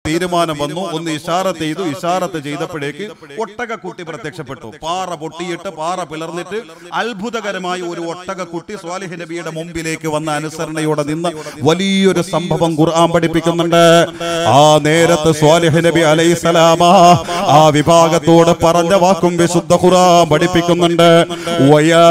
തീരുമാനം വന്നു ഒന്ന് ഇഷാറത്ത് ചെയ്തു ഇഷാറത്ത് ചെയ്തപ്പോഴേക്ക് ഒട്ടകക്കുട്ടി പ്രത്യക്ഷപ്പെട്ടു പാറ പൊട്ടിയിട്ട് പാറ പിളർന്നിട്ട് അത്ഭുതകരമായ ഒരു ഒട്ടകക്കുട്ടി സ്വാലിഹ് നബിയുടെ മുമ്പിലേക്ക് വന്ന അനുസരണയോടെ നിന്ന് വലിയൊരു സംഭവം ഖുർആൻ പഠിപ്പിക്കുന്നുണ്ട് ആ നേരത്ത് സ്വാലിഹ് നബി അലൈസലാമ ആ വിഭാഗത്തോട് പറഞ്ഞ വാക്കും വിശുദ്ധ ഖുർആൻ പഠിപ്പിക്കുന്നുണ്ട് വയാ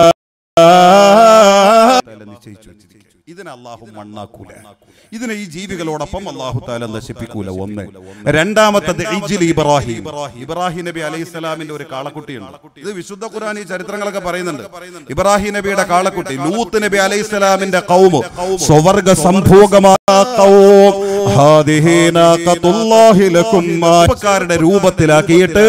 നിശ്ചയിച്ചു വെച്ചിരിക്കുന്നു. ഇതിനെ അള്ളാഹു മണ്ണാക്കൂല ഇതിനെ ഈ ജീവികളോടൊപ്പം അള്ളാഹു താല നശിപ്പിക്കൂല ഒന്ന് രണ്ടാമത്തത് ഇജ്ജിൽ ഇബ്രാഹിം ഇബ്രാഹിം നബി അലൈഹി സ്വലാമിന്റെ ഒരു കാളക്കുട്ടിയുണ്ട് ഇത് വിശുദ്ധ ഖുർആൻ ഈ ചരിത്രങ്ങളൊക്കെ പറയുന്നുണ്ട് ഇബ്രാഹിം നബിയുടെ കാളക്കുട്ടി ലൂത്ത് നബി അലൈഹി സ്വലാമിന്റെ കൗമ് സ്വവർഗ സംഭോഗമായ കൗം ഹാദിഹി നാഖത്തുല്ലാഹി ലക്കും മാക്കാരുടെ രൂപത്തിലാക്കിയിട്ട്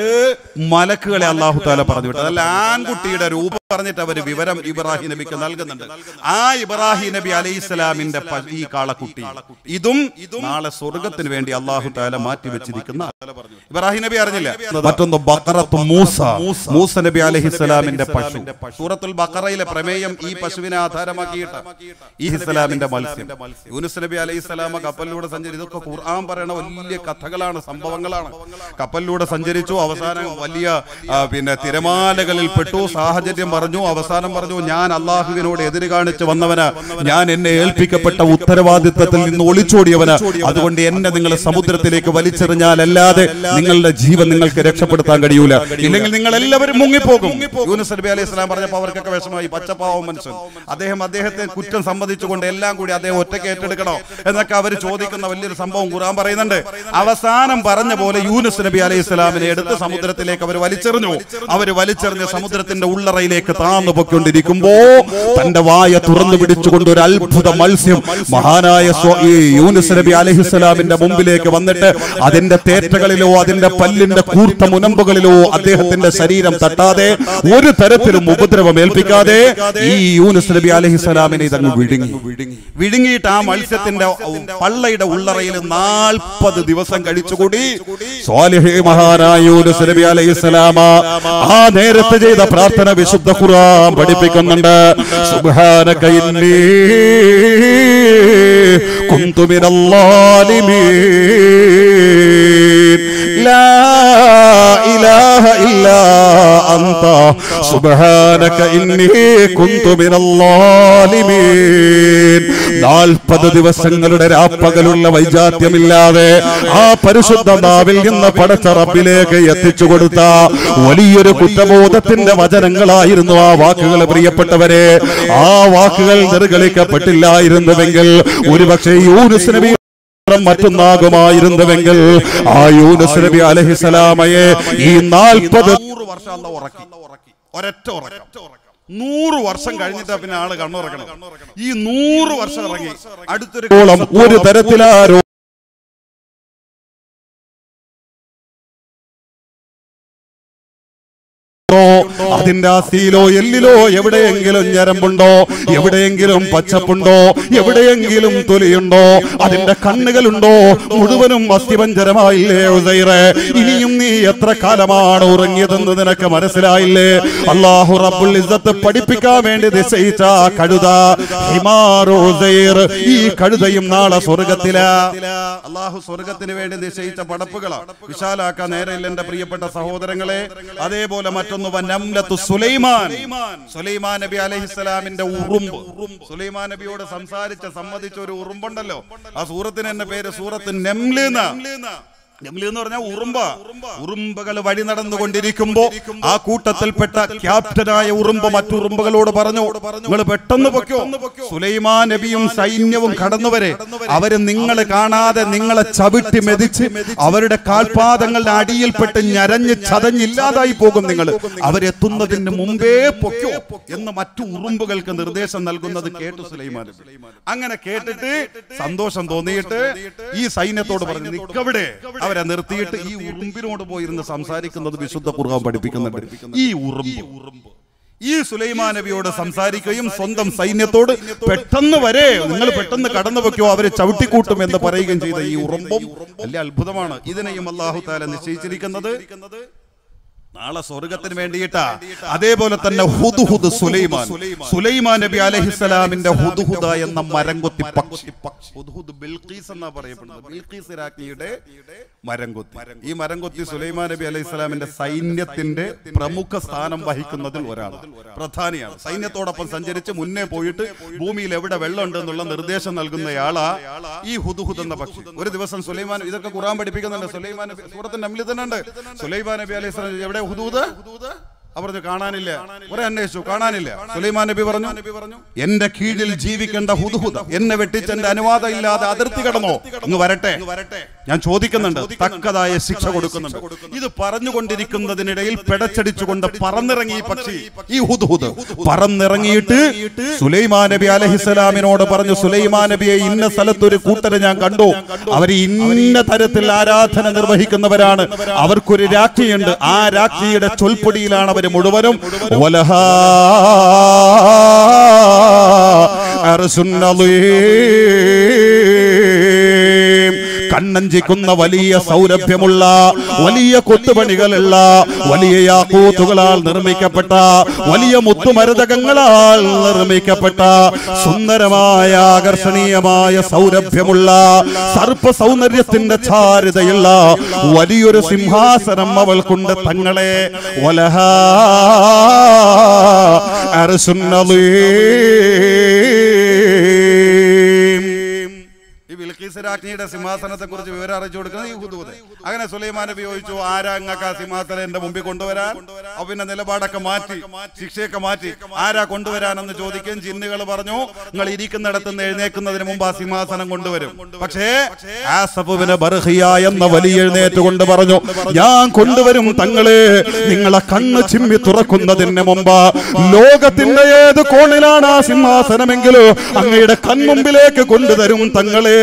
മലക്കുകളെ അള്ളാഹു താല പറഞ്ഞു വിട്ടു അതല്ല ആൺകുട്ടിയുടെ രൂപം പറഞ്ഞിട്ട് അവര് വിവരം ഇബ്രാഹിം നബിക്ക് നൽകുന്നുണ്ട് ആ ഇബ്രാഹിം നബി അലൈഹി സ്വലാമിന്റെ പ- ഈ കാളക്കുട്ടി ഇതും നാളെ സ്വർഗത്തിന് വേണ്ടി അള്ളാഹു താല മാറ്റി വെച്ചിരിക്കുന്ന ഇബ്രാഹിം നബി അറിഞ്ഞില്ല മറ്റൊന്ന് ബക്കറത്ത് മൂസ മൂസ നബി അലൈഹി സ്വലാമിന്റെ പശു സൂറത്തുൽ ബക്കറയിലെ പ്രമേയം ഈ പശുവിനെ ആധാരമാക്കിയിട്ട് ഈ ഇസ്ലാമിന്റെ മത്സ്യം യൂനുസ് നബി അലൈഹി സ്വലാമ കപ്പലിലൂടെ സഞ്ചരിച്ചു ഇതൊക്കെ ഖുർആൻ പറയണ വലിയ കഥകളാണ് സംഭവങ്ങളാണ് കപ്പലിലൂടെ സഞ്ചരിച്ചു അവസാനം വലിയ ആ, പിന്നെ തിരമാലകളിൽ പെട്ടു സാഹചര്യം പറഞ്ഞു അവസാനം പറഞ്ഞു ഞാൻ അള്ളാഹുവിനോട് എതിര് കാണിച്ച് വന്നവന് ഞാൻ എന്നെ ഏൽപ്പിക്കപ്പെട്ട ഉത്തരവാദിത്തത്തിൽ നിന്ന് ഒളിച്ചോടിയവന് അതുകൊണ്ട് എന്നെ നിങ്ങൾ സമുദ്രത്തിലേക്ക് വലിച്ചെറിഞ്ഞാലല്ലാതെ നിങ്ങളുടെ ജീവൻ നിങ്ങൾക്ക് രക്ഷപ്പെടുത്താൻ കഴിയൂല ഇല്ലെങ്കിൽ നിങ്ങൾ എല്ലാവരും മുങ്ങിപ്പോകും യൂനുസ് നബി അലൈഹി സ്വലാം പറഞ്ഞപ്പോൾ അവർക്കൊക്കെ വിഷമമായി പച്ചപ്പാവം മനുഷ്യൻ അദ്ദേഹം അദ്ദേഹത്തെ കുറ്റം സമ്മതിച്ചുകൊണ്ട് എല്ലാം കൂടി അദ്ദേഹം ഒറ്റയ്ക്ക് ഏറ്റെടുക്കണോ എന്നൊക്കെ അവർ ചോദിക്കുന്ന വലിയൊരു സംഭവം ഖുർആൻ പറയുന്നുണ്ട് അവസാനം പറഞ്ഞ പോലെ യൂനുസ് നബി അലൈഹി സ്വലാമിനെ എടുത്ത് സമുദ്രത്തിലേക്ക് അവർ വലിച്ചെറിഞ്ഞു അവർ വലിച്ചെറിഞ്ഞ സമുദ്രത്തിന്റെ ഉള്ളറയിലേക്ക് താന്നു പൊക്കൊണ്ടിരിക്കുമ്പോ തന്റെ വായ തുറന്നു പിടിച്ചുകൊണ്ട് ഒരു അത്ഭുത മത്സ്യം മഹാനായ സ്വ- ഈ യൂനുസ് നബി അലൈഹി സ്വലാമിന്റെ മുമ്പിലേക്ക് വന്നിട്ട് അതിന്റെ തേറ്റകളിലോ അതിന്റെ പല്ലിന്റെ കൂർത്ത മുനമ്പുകളിലോ അദ്ദേഹത്തിന്റെ ശരീരം തട്ടാതെ ഒരു തരത്തിലും ഉപദ്രവം ഏൽപ്പിക്കാതെ ഈ യൂനുസ് നബി അലൈഹി സ്വലാമിനെ ഇതങ്ങ് വിഴുങ്ങി വിഴുങ്ങിയിട്ട് ആ മത്സ്യത്തിന്റെ പള്ളയുടെ ഉള്ളറയിൽ നാൽപ്പത് ദിവസം കഴിച്ചുകൂടി സ്വാലിഹി മഹാനായ യൂനുസ് നബി അലൈഹി സ്വലാമ ആ നേരത്തെ ചെയ്ത പ്രാർത്ഥന വിശുദ്ധ ഖുർആൻ പഠിപ്പിക്കുന്നുണ്ട് സുബ്ഹാനക ഇന്നി കുന്തു മിനൽ ളാലിമീൻ ലാ ഇലാഹ ഇല്ലാ അൻത സുബ്ഹാനക ഇന്നി കുന്തു മിനൽ ളാലിമീൻ നാൽപ്പത് ദിവസങ്ങളുടെ രാപ്പകലുള്ള വൈജാത്യമില്ലാതെ ആ പരിശുദ്ധ നാവിൽ നിന്ന് പടച്ച റബ്ബിലേക്ക് എത്തിച്ചു കൊടുത്ത വലിയൊരു കുറ്റബോധത്തിന്റെ വചനങ്ങളായിരുന്നു ആ വാക്കുകൾ പ്രിയപ്പെട്ടവരെ ആ വാക്കുകൾ നിർഗളിക്കപ്പെട്ടില്ലായിരുന്നുവെങ്കിൽ ഒരുപക്ഷെ യൂനുസ് നബി മറ്റൊന്നാകുമായിരുന്നുവെങ്കിൽ ആ യൂനുസ് നബി അലഹിസലാമയെ ഈ നാൽപ്പത് നൂറ് വർഷം അന്ന് ഉറക്കി ഒരൊറ്റ ഉറക്കം നൂറ് വർഷം കഴിഞ്ഞിട്ടാ പിന്നെ ആള് കണ്ണുറക്കണം ഈ നൂറ് വർഷം ഇറങ്ങി അടുത്തൊരു ഒരു തരത്തിലാരോ അതിന്റെ അസ്ഥിയിലോ എല്ലിലോ എവിടെയെങ്കിലും ഞരമ്പുണ്ടോ എവിടെയെങ്കിലും പച്ചപ്പുണ്ടോ എവിടെയെങ്കിലും തൊലിയുണ്ടോ അതിന്റെ കണ്ണുകളുണ്ടോ മുഴുവനും അസ്ഥിപഞ്ചരമായില്ലേ ഉസൈറെ ഇനിയും നീ എത്ര കാലമാണ് ഉറങ്ങിയതെന്ന് നിനക്ക് മനസ്സിലായില്ലേ അള്ളാഹു റബ്ബുൽ ഇസ്സത്ത് പഠിപ്പിക്കാൻ വേണ്ടി നിശ്ചയിച്ച ആ കഴുത ഹിമാറു ഉസൈർ ഈ കഴുതയും നാളെ സ്വർഗത്തില അള്ളാഹു സ്വർഗത്തിന് വേണ്ടി നിശ്ചയിച്ച പടപ്പുകളാണ് വിശാലാക്കാൻ നേരെയില്ല എന്റെ പ്രിയപ്പെട്ട സഹോദരങ്ങളെ അതേപോലെ മറ്റൊന്ന് വനംലത്തു സുലൈമാൻ സുലൈമാൻ നബി അലഹിസ്സലാമിന്റെ ഉറുമ്പ് സുലൈമാൻ നബിയോട് സംസാരിച്ച സമ്മതിച്ച ഒരു ഉറുമ്പുണ്ടല്ലോ ആ സൂറത്തിന് തന്നെ പേര് സൂറത്ത് നെംല് എന്നാ. നെംല് എന്ന് പറഞ്ഞാൽ ഉറുമ്പ ഉറുമ്പകൾ വഴി നടന്നുകൊണ്ടിരിക്കുമ്പോ ആ കൂട്ടത്തിൽപ്പെട്ട ക്യാപ്റ്റനായ ഉറുമ്പ് മറ്റുറുമ്പുകളോട് പറഞ്ഞു നിങ്ങൾ പെട്ടെന്ന് പൊക്കോ സുലൈമാൻ നബിയും സൈന്യവും കടന്നുവരെ അവര് നിങ്ങളെ കാണാതെ നിങ്ങളെ ചവിട്ടി മെതിച്ച് അവരുടെ കാൽപാദങ്ങളുടെ അടിയിൽപ്പെട്ട് ഞരഞ്ഞ് ചതഞ്ഞില്ലാതായി പോകും നിങ്ങൾ അവരെത്തുന്നതിന് മുമ്പേ പൊക്കോ എന്ന് മറ്റു ഉറുമ്പുകൾക്ക് നിർദ്ദേശം നൽകുന്നത് കേട്ടു സുലൈമാൻ നബി. അങ്ങനെ കേട്ടിട്ട് സന്തോഷം തോന്നിയിട്ട് ഈ സൈന്യത്തോട് പറഞ്ഞു നിക്കവിടെ അവരെ നിർത്തിയിട്ട് ഈ ഉറുമ്പിനോട് പോയിരുന്ന് സംസാരിക്കുന്നത് വിശുദ്ധ ഖുർആൻ പഠിപ്പിക്കുന്നുണ്ട് ഈ ഉറുമ്പ് ഈ സുലൈമാൻ നബിയോട് സംസാരിക്കുകയും സ്വന്തം സൈന്യത്തോട് പെട്ടെന്ന് വരെ നിങ്ങൾ പെട്ടെന്ന് കടന്നു വെക്കോ അവരെ ചവിട്ടിക്കൂട്ടും എന്ന് പറയുകയും ചെയ്ത ഈ ഉറുമ്പും വലിയ അത്ഭുതമാണ് ഇതിനെയും അള്ളാഹു താല നിശ്ചയിച്ചിരിക്കുന്നത് നാളെ സ്വർഗത്തിന് വേണ്ടിയിട്ടാ അതേപോലെ തന്നെ ഹുദുഹുദ് സുലൈമാൻ സുലൈമാൻ നബി അലഹിസ്സലാമിന്റെ ഹുദുഹുദ എന്ന മരംകൊത്തി പക്ഷി ഹുദ്ഹുദ് ബിൽഖീസ് എന്നാ പറയപ്പെടുന്നത് ബിൽഖീസ് രാജ്ഞിയുടെ മരംകൊത്തി ഈ മരംകൊത്തി സുലൈമാൻ നബി അലൈഹി സ്വലാമിന്റെ സൈന്യത്തിന്റെ പ്രമുഖ സ്ഥാനം വഹിക്കുന്നതിൽ ഒരാളാണ് പ്രധാനിയാണ് സൈന്യത്തോടൊപ്പം സഞ്ചരിച്ച് മുന്നേ പോയിട്ട് ഭൂമിയിൽ എവിടെ വെള്ളമുണ്ട് എന്നുള്ള നിർദ്ദേശം നൽകുന്നയാളാ ഈ ഹുദുഹുദ് എന്ന പക്ഷി ഒരു ദിവസം സുലൈമാൻ ഇതൊക്കെ ഖുറാൻ പഠിപ്പിക്കുന്നുണ്ട് സുലൈമാൻ നബി സൂറത്തിന്റെ അമ്മിൽ തന്നെ ഉണ്ട് സുലൈമാൻ നബി അലൈഹി സ്വലാം എവിടെ ഹുദൂദ് അവർ പറഞ്ഞു കാണാനില്ല കുറെ അന്വേഷിച്ചു കാണാനില്ല സുലൈമാൻ നബി പറഞ്ഞു എന്റെ കീഴിൽ ജീവിക്കേണ്ട ഹുദുഹുദ എന്നെ വെട്ടിച്ച് എന്റെ അനുവാദം ഇല്ലാതെ അതിർത്തി കടന്നോ ഇങ്ങ് വരട്ടെ ഞാൻ ചോദിക്കുന്നുണ്ട് തക്കതായ ശിക്ഷ കൊടുക്കുന്നുണ്ട് ഇത് പറഞ്ഞുകൊണ്ടിരിക്കുന്നതിനിടയിൽ പെടച്ചടിച്ചുകൊണ്ട് പറന്നിറങ്ങി ഈ പക്ഷി ഈ ഹുദുഹുദ് പറന്നിറങ്ങിയിട്ട് സുലൈമാൻ നബി അലഹിസ്സലാമിനോട് പറഞ്ഞു സുലൈമാൻ നബിയെ ഇന്ന സ്ഥലത്ത് ഒരു കൂട്ടരെ ഞാൻ കണ്ടു അവർ ഇന്ന തരത്തിൽ ആരാധന നിർവഹിക്കുന്നവരാണ് അവർക്കൊരു രാജ്ഞിയുണ്ട് ആ രാജ്ഞിയുടെ ചൊൽപ്പൊടിയിലാണ് അവർ മുഴുവനും വലഹാ അർസുൻ അളീം. കണ്ണഞ്ചിക്കുന്ന വലിയ സൗരഭ്യമുള്ള വലിയ കൊത്തുപണികളുള്ള വലിയ യാക്കൂത്തുകളാൽ നിർമ്മിക്കപ്പെട്ട വലിയ മുത്തുമരതകങ്ങളാൽ നിർമ്മിക്കപ്പെട്ട സുന്ദരമായ ആകർഷണീയമായ സൗരഭ്യമുള്ള സർപ്പ സൗന്ദര്യത്തിന്റെ ചാരുതയുള്ള വലിയൊരു സിംഹാസനം അവൾക്കുണ്ട് തങ്ങളെ ഒലഹ ഈ ബിൽക്കീസ് രാജ്ഞിയുടെ സിംഹാസനത്തെ കുറിച്ച് വിവരം അറിയിച്ചു കൊടുക്കുന്നത് ഈ ഹുദൂദ് അങ്ങനെ സുലൈമാൻ നബി ചോദിച്ചു ആരാ അങ്ങക്ക് ആ സിംഹാസനം എന്റെ മുമ്പിൽ കൊണ്ടുവരാൻ അപ്പൊ പിന്നെ നിലപാടൊക്കെ മാറ്റി ശിക്ഷയൊക്കെ മാറ്റി ആരാ കൊണ്ടുവരാനെന്ന് ചോദിക്കുകയും ജിന്നുകൾ പറഞ്ഞു നിങ്ങൾ ഇരിക്കുന്നിടത്ത് നിന്ന് എഴുന്നേക്കുന്നതിന് മുമ്പ് ആ സിംഹാസനം കൊണ്ടുവരും പക്ഷേ ആസഫുവിന് ബർഹിയ എന്ന വലിയ എഴുന്നേറ്റ് കൊണ്ട് പറഞ്ഞു ഞാൻ കൊണ്ടുവരും തങ്ങളെ നിങ്ങളെ കണ്ണ് ചിമ്മി തുറക്കുന്നതിന് മുമ്പ് ലോകത്തിന്റെ ഏത് കോണിലാണ് ആ സിംഹാസനമെങ്കിലും അങ്ങയുടെ കൺമുമ്പിലേക്ക് കൊണ്ടുതരും തങ്ങളെ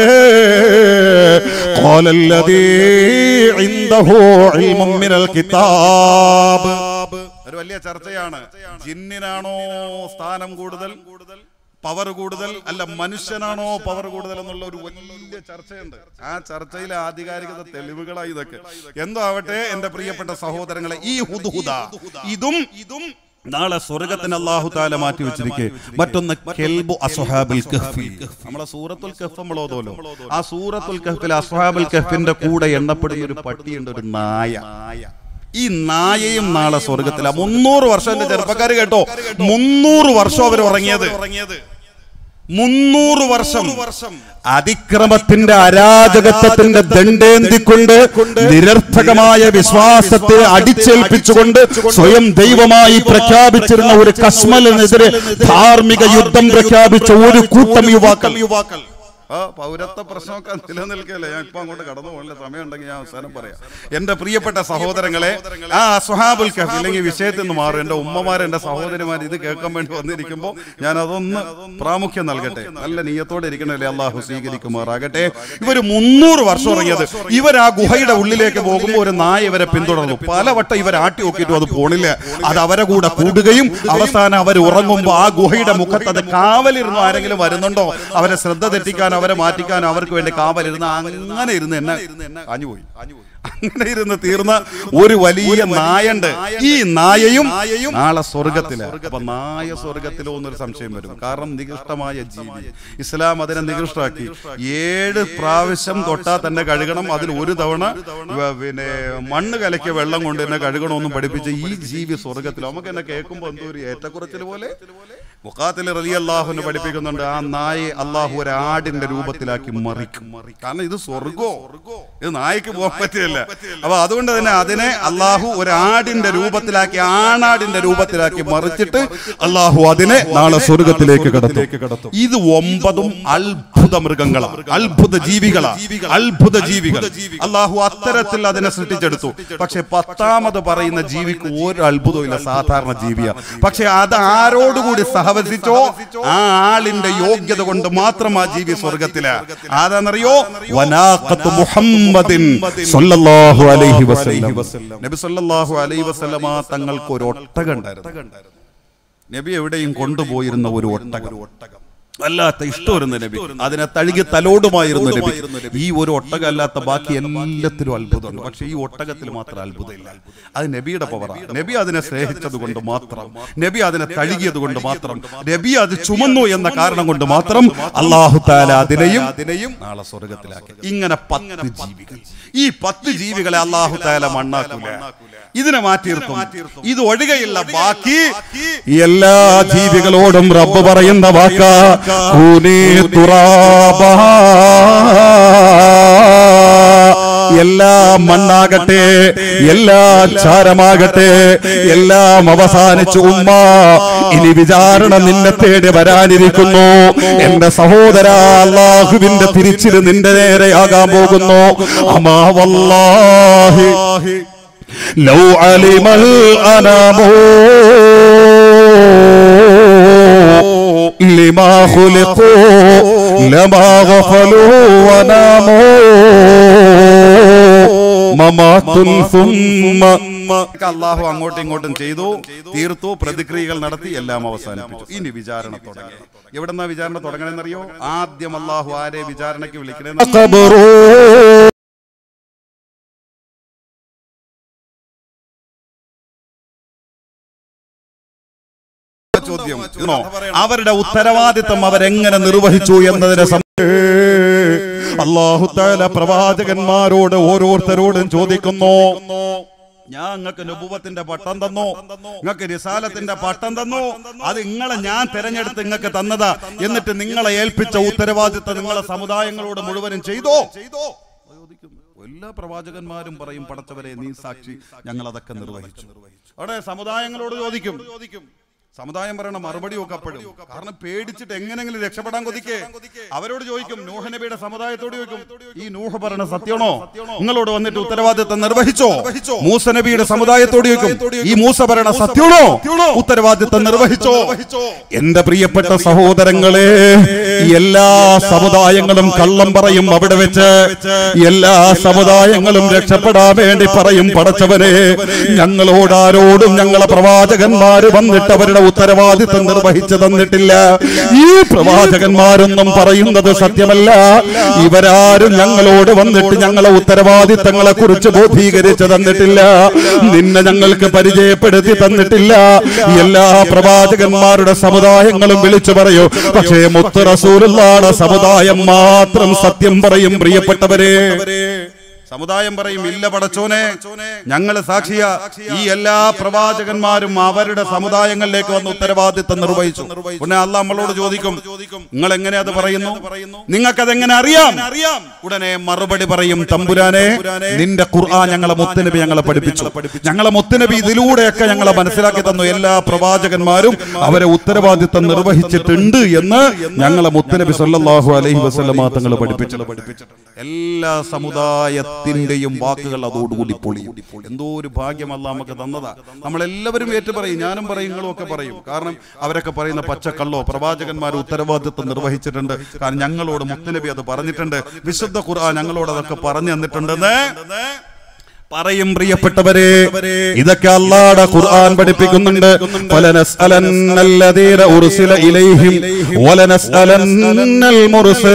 قال الذي عنده علم من الكتاب ഒരു വലിയ ചർച്ചയാണ് ജിന്നിനാണോ സ്ഥാനം കൂടുതൽ പവർ കൂടുതൽ അല്ല മനുഷ്യനാണോ പവർ കൂടുതൽ എന്നുള്ള ഒരു വലിയ ചർച്ചയുണ്ട് ആ ചർച്ചയിലെ ആധികാരികത തെളിവുകളായി ഇതൊക്കെ എന്തോ ആവട്ടെ എന്റെ പ്രിയപ്പെട്ട സഹോദരങ്ങളെ ഈ ഹുദുഹുദ ഇതും ഇതും നാളെ സ്വർഗത്തിന് അള്ളാഹു താല മാറ്റി വെച്ചിരിക്കെ മറ്റൊന്ന് കെൽബു അസ്ഹാബിൽ കഹ്ഫി നമ്മളെ സൂറത്തുൽ കഹ്ഫ് നമ്മൾ ഓതോലോ ആ സൂറത്തുൽ കഹ്ഫിൽ അസ്ഹാബുൽ കഹ്ഫിന്റെ കൂടെ എണ്ണപ്പെടുന്ന ഒരു പട്ടിയുണ്ട് ഒരു നായ ഈ നായയും നാളെ സ്വർഗത്തില മുന്നൂറ് വർഷം എന്റെ ചെറുപ്പക്കാർ കേട്ടോ മുന്നൂറ് വർഷം അവർ ഉറങ്ങിയത് മുന്നൂറ് വർഷം അതിക്രമത്തിന്റെ അരാജകത്വത്തിന്റെ ദണ്ഡേന്തിക്കൊണ്ട് നിരർത്ഥകമായ വിശ്വാസത്തെ അടിച്ചേൽപ്പിച്ചുകൊണ്ട് സ്വയം ദൈവമായി പ്രഖ്യാപിച്ചിരുന്ന ഒരു കശ്മലിനെതിരെ ധാർമ്മിക യുദ്ധം പ്രഖ്യാപിച്ച ഒരു കൂട്ടം യുവാക്കൾ യുവാക്കൾ ആ പൗരത്വ പ്രശ്നമൊക്കെ നിലനിൽക്കല്ലേ ഞാൻ ഇപ്പൊ അങ്ങോട്ട് കടന്നു പോകില്ല സമയം ഉണ്ടെങ്കിൽ ഞാൻ അവസാനം പറയാം എന്റെ പ്രിയപ്പെട്ട സഹോദരങ്ങളെ ആ സുഹാബുൽ കഹഫ് ഇല്ലെങ്കിൽ വിഷയത്തിൽ നിന്ന് മാറും എന്റെ ഉമ്മമാർ എന്റെ സഹോദരിമാർ ഇത് കേൾക്കാൻ വേണ്ടി വന്നിരിക്കുമ്പോൾ ഞാൻ അതൊന്ന് പ്രാമുഖ്യം നൽകട്ടെ നല്ല നീയത്തോടെ ഇരിക്കണല്ലേ അള്ളാഹു സ്വീകരിക്കുമാറാകട്ടെ ഇവർ മുന്നൂറ് വർഷം ഇറങ്ങിയത് ഇവർ ആ ഗുഹയുടെ ഉള്ളിലേക്ക് പോകുമ്പോൾ ഒരു നായ ഇവരെ പിന്തുടർന്നു പലവട്ടം ഇവർ ആട്ടി നോക്കിയിട്ടും അത് പോണില്ല അത് അവരെ കൂടെ കൂടുകയും അവസാനം അവർ ഉറങ്ങുമ്പോൾ ആ ഗുഹയുടെ മുഖത്ത് അത് കാവലിരുന്നു ആരെങ്കിലും വരുന്നുണ്ടോ അവരെ ശ്രദ്ധ തെറ്റിക്കാനോ അവരെ മാറ്റിക്കാനോ അവർക്ക് വേണ്ടി കാവലിരുന്ന് അങ്ങനെ ഇരുന്ന് എന്നെ കാഞ്ഞുപോയി അങ്ങനെ ഇരുന്ന് തീർന്ന ഒരു വലിയ നായുണ്ട് ഈ നായയും നാളെ സ്വർഗത്തില് അപ്പൊ നായ സ്വർഗത്തിലോ എന്നൊരു സംശയം വരും കാരണം നികൃഷ്ടമായ ജീവി ഇസ്ലാം അതിനെ നികൃഷ്ടമാക്കി ഏഴ് പ്രാവശ്യം തൊട്ടാ തന്നെ കഴുകണം അതിൽ ഒരു തവണ വ- പിന്നെ മണ്ണ് കലക്കിയ വെള്ളം കൊണ്ട് തന്നെ കഴുകണമെന്നും പഠിപ്പിച്ച ഈ ജീവി സ്വർഗത്തിൽ നമുക്ക് എന്നെ കേൾക്കുമ്പോ എന്തോ ഒരു ഏറ്റക്കുറച്ചിൽ പോലെ മുഖാത്തിൽ റലി അള്ളാഹുവിനെ പഠിപ്പിക്കുന്നുണ്ട് ആ നായെ അള്ളാഹു ഒരു ആടിന്റെ രൂപത്തിലാക്കി മറിക്കും കാരണം ഇത് സ്വർഗോ ഇത് നായ്ക്ക് പോകാൻ പറ്റില്ല അപ്പൊ അതുകൊണ്ട് തന്നെ അതിനെ അള്ളാഹു ഒരു ആടിന്റെ രൂപത്തിലാക്കി ആണാടിന്റെ രൂപത്തിലാക്കി മറിച്ചിട്ട് അള്ളാഹു അതിനെ നാളെ സ്വർഗത്തിലേക്ക് കടത്തും ഇത് ഒമ്പതും അത്ഭുത മൃഗങ്ങളാണ് അത്ഭുത ജീവികളാണ് അത്ഭുത ജീവികൾ അള്ളാഹു അത്തരത്തിൽ അതിനെ സൃഷ്ടിച്ചെടുത്തു പക്ഷെ പത്താമത് പറയുന്ന ജീവിക്ക് ഒരു അത്ഭുതവും ഇല്ല സാധാരണ ജീവിയാ പക്ഷെ അത് ആരോടുകൂടി സഹവസിച്ചോ ആ ആളിന്റെ യോഗ്യത കൊണ്ട് മാത്രം ആ ജീവി സ്വർഗത്തില് ആരാന്നറിയോ വനാഖത്ത് മുഹമ്മദിൻ സല്ലല്ലാഹു അലൈഹി വസല്ലം നബി സല്ലല്ലാഹു അലൈഹി വസല്ലമ തങ്ങൾക്ക് ഒരു ഒട്ടകം ഉണ്ടായിരുന്നു നബി എവിടെയും കൊണ്ടുപോയിരുന്ന ഒരു ഒട്ടകം വല്ലാത്ത ഇഷ്ടമായിരുന്നു നബി അതിനെ തഴുകി തലോടുമായിരുന്നു നബി ഈ ഒരു ഒട്ടകം അല്ലാത്ത ബാക്കി എല്ലാത്തിലും അത്ഭുതമുണ്ട് പക്ഷെ ഈ ഒട്ടകത്തിൽ മാത്രം അത്ഭുതമില്ല അത് നബിയുടെ പവറാണ് നബി അതിനെ സ്നേഹിച്ചത് കൊണ്ട് മാത്രം നബി അതിനെ തഴുകിയത് കൊണ്ട് മാത്രം നബി അത് ചുമന്നു എന്ന കാരണം കൊണ്ട് മാത്രം അള്ളാഹു താല അതിനെയും അതിനെയും നാളെ സ്വർഗത്തിലാക്കി ഇങ്ങനെ പത്ത് ജീവികൾ ഈ പത്ത് ജീവികളെ അള്ളാഹു താല മണ്ണാക്കൂല ഇതിനെ മാറ്റി നിർത്തും ഇത് ഒഴികെയുള്ള ബാക്കി എല്ലാ ജീവികളോടും റബ്ബ് പറയുന്ന വാക്ക കൂനീ തുറാബ എല്ലാം മണ്ണാകട്ടെ എല്ലാ ചാരമാകട്ടെ എല്ലാം അവസാനിച്ചു ഉമ്മ ഇനി വിചാരണ നിന്നെ തേടി വരാനിരിക്കുന്നു എന്റെ സഹോദര അള്ളാഹുവിന്റെ തിരിച്ചില് നിന്റെ നേരെയാകാൻ പോകുന്നു അമാവല്ലാഹി لو علم الأنام لما خلقوا لما غفلوا وناموا ممات ثم അള്ളാഹു അങ്ങോട്ടും ഇങ്ങോട്ടും ചെയ്തു തീർത്തു പ്രതിക്രിയകൾ നടത്തി എല്ലാം അവസാനിപ്പിച്ചു ഇനി വിചാരണ തുടങ്ങി എവിടെന്നാ വിചാരണ തുടങ്ങണമെന്നറിയോ ആദ്യം അള്ളാഹു ആരെ വിചാരണയ്ക്ക് വിളിക്കണമെന്ന് قبروا ചോദ്യം ഇന്നോ അവരുടെ ഉത്തരവാദിത്തം അവരെങ്ങനെ നിർവഹിച്ചു എന്നതിനെ അള്ളാഹുത്താല പ്രവാചകന്മാരോട് ഓരോരുത്തരോടും ചോദിക്കുന്നു ഞാൻ നിങ്ങൾക്ക് നുപുവത്തിന്റെ പട്ടം തന്നു നിങ്ങൾക്ക് റിസാലത്തിന്റെ പട്ടം തന്നു അത് നിങ്ങളെ ഞാൻ തെരഞ്ഞെടുത്ത് നിങ്ങൾക്ക് തന്നതാ എന്നിട്ട് നിങ്ങളെ ഏൽപ്പിച്ച ഉത്തരവാദിത്തം നിങ്ങളെ സമുദായങ്ങളോട് മുഴുവനും ചെയ്തോ ചെയ്തോ എല്ലാ പ്രവാചകന്മാരും പറയും പടച്ചവരെ നീ സാക്ഷി ഞങ്ങൾ അതൊക്കെ നിർവഹിച്ചു അവിടെ സമുദായങ്ങളോട് ചോദിക്കും സമുദായം പറയണ മറുപടി ഒക്കെ അപ്പോഴും കാരണം പേടിച്ചിട്ട് എങ്ങനെങ്കിലും രക്ഷപ്പെടാൻ കൊതിക്കേ അവരോട് ചോദിക്കും നൂഹ നബിയുടെ സമുദായത്തോട് ചോദിക്കും ഈ നൂഹ പറയണ സത്യമാണോ നിങ്ങളോട് വന്നിട്ട് ഉത്തരവാദിത്തം നിർവഹിച്ചോ മൂസ നബിയുടെ സമുദായത്തോട് ചോദിക്കും ഈ മൂസ പറയണ സത്യമാണോ ഉത്തരവാദിത്തം നിർവഹിച്ചോ എന്റെ പ്രിയപ്പെട്ട സഹോദരങ്ങളെ എല്ലാ സമുദായങ്ങളും കള്ളം പറയും അവിടെ വെച്ച് എല്ലാ സമുദായങ്ങളും രക്ഷപ്പെടാൻ വേണ്ടി പറയും പടച്ചവനെ ഞങ്ങളോട് ആരോടും ഞങ്ങളെ പ്രവാചകന്മാര് വന്നിട്ട് അവരുടെ ഉത്തരവാദിത്തം നിർവഹിച്ചു തന്നിട്ടില്ല ഈ പ്രവാചകന്മാരൊന്നും പറയുന്നത് സത്യമല്ല ഇവരാരും ഞങ്ങളോട് വന്നിട്ട് ഞങ്ങളെ ഉത്തരവാദിത്തങ്ങളെ കുറിച്ച് ബോധീകരിച്ചു തന്നിട്ടില്ല നിന്നെ ഞങ്ങൾക്ക് പരിചയപ്പെടുത്തി തന്നിട്ടില്ല എല്ലാ പ്രവാചകന്മാരുടെ സമുദായങ്ങളും വിളിച്ചു പറയൂ പക്ഷേ മുത്ത് റസൂലുള്ളാടെ സമുദായം മാത്രം സത്യം പറയും പ്രിയപ്പെട്ടവരെ സമുദായം പറയും ഇല്ല പടച്ചോനെ ഞങ്ങള് സാക്ഷിയ ഈ എല്ലാ പ്രവാചകന്മാരും അവരുടെ സമുദായങ്ങളിലേക്ക് വന്ന് ഉത്തരവാദിത്തം നിർവഹിച്ചു പിന്നെ അല്ല നമ്മളോട് ചോദിക്കും നിങ്ങൾ എങ്ങനെ അത് പറയുന്നു നിങ്ങൾക്കത് എങ്ങനെ അറിയാം അറിയാം ഉടനെ മറുപടി പറയും തമ്പുരാനെ നിന്റെ ഖുർആൻ ഞങ്ങളെ മുത്തുനബി ഞങ്ങളെ പഠിപ്പിച്ചു ഞങ്ങളെ മുത്തുനബി ഇതിലൂടെയൊക്കെ ഞങ്ങളെ മനസ്സിലാക്കി തന്നു എല്ലാ പ്രവാചകന്മാരും അവരെ ഉത്തരവാദിത്തം നിർവഹിച്ചിട്ടുണ്ട് എന്ന് ഞങ്ങളെ മുത്തുനബി സല്ലല്ലാഹു അലൈഹി വസല്ലമ തങ്ങൾ പഠിപ്പിച്ചു എല്ലാ സമുദായത്തിന്റെയും വാക്കുകൾ അതോടുകൂടി പൊളിയും എന്തോ ഒരു ഭാഗ്യമല്ല നമുക്ക് തന്നതാ നമ്മളെല്ലാവരും ഏറ്റു പറയും ഞാനും പറയും നിങ്ങളും ഒക്കെ പറയും കാരണം അവരൊക്കെ പറയുന്ന പച്ചക്കള്ളോ പ്രവാചകന്മാർ ഉത്തരവാദിത്വം നിർവഹിച്ചിട്ടുണ്ട് കാരണം ഞങ്ങളോട് മുത്തനബി അത് പറഞ്ഞിട്ടുണ്ട് വിശുദ്ധ ഖുർആൻ ഞങ്ങളോട് അതൊക്കെ പറഞ്ഞു തന്നിട്ടുണ്ടെന്ന് പറയും പ്രിയപ്പെട്ടവരെ ഇതൊക്കെ അള്ളാടെ ഖുർആൻ പഠിപ്പിക്കുന്നുണ്ട് ഫലനസ്അലന്നല്ലദീന ഉർസില ഇലൈഹിം വലനസ്അലന്നൽ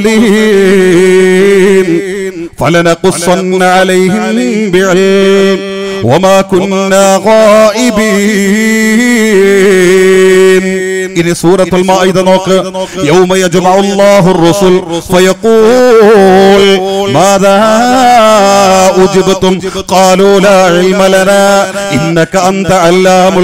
മുർസലീൻ ഫലനഖുസ്സന്ന അലൈഹിം ബിഇൽം വമാ കുന്നാ ഗായിബീൻ ഇനി സൂറത്തുൽ മാഇദ നോക്ക് യൗമ യജ്മഉ അല്ലാഹു الرسل فيقول ماذا أجبتم قالوا لا علم لنا إنك أنت علام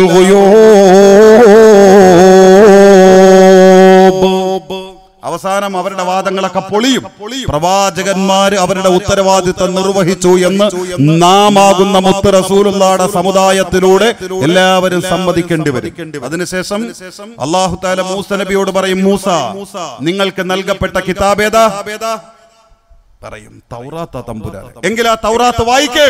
الغيوب അവസാനം അവരുടെ വാദങ്ങളൊക്കെ പൊളിയും പ്രവാചകന്മാര് അവരുടെ ഉത്തരവാദിത്തം നിർവഹിച്ചു എന്ന് നാമാകുന്ന മുത്ത് റസൂലുള്ളാടെ സമുദായത്തിലൂടെ എല്ലാവരും സമ്മതിക്കേണ്ടി വരും അതിനുശേഷം അള്ളാഹു താല മൂസ നബിയോട് പറയും മൂസ നിങ്ങൾക്ക് നൽകപ്പെട്ട കിതാബേതാ പറയും തൗറാത്ത തമ്പുരാൻ എങ്കിൽ ആ തൗറാത്ത് വായിക്കേ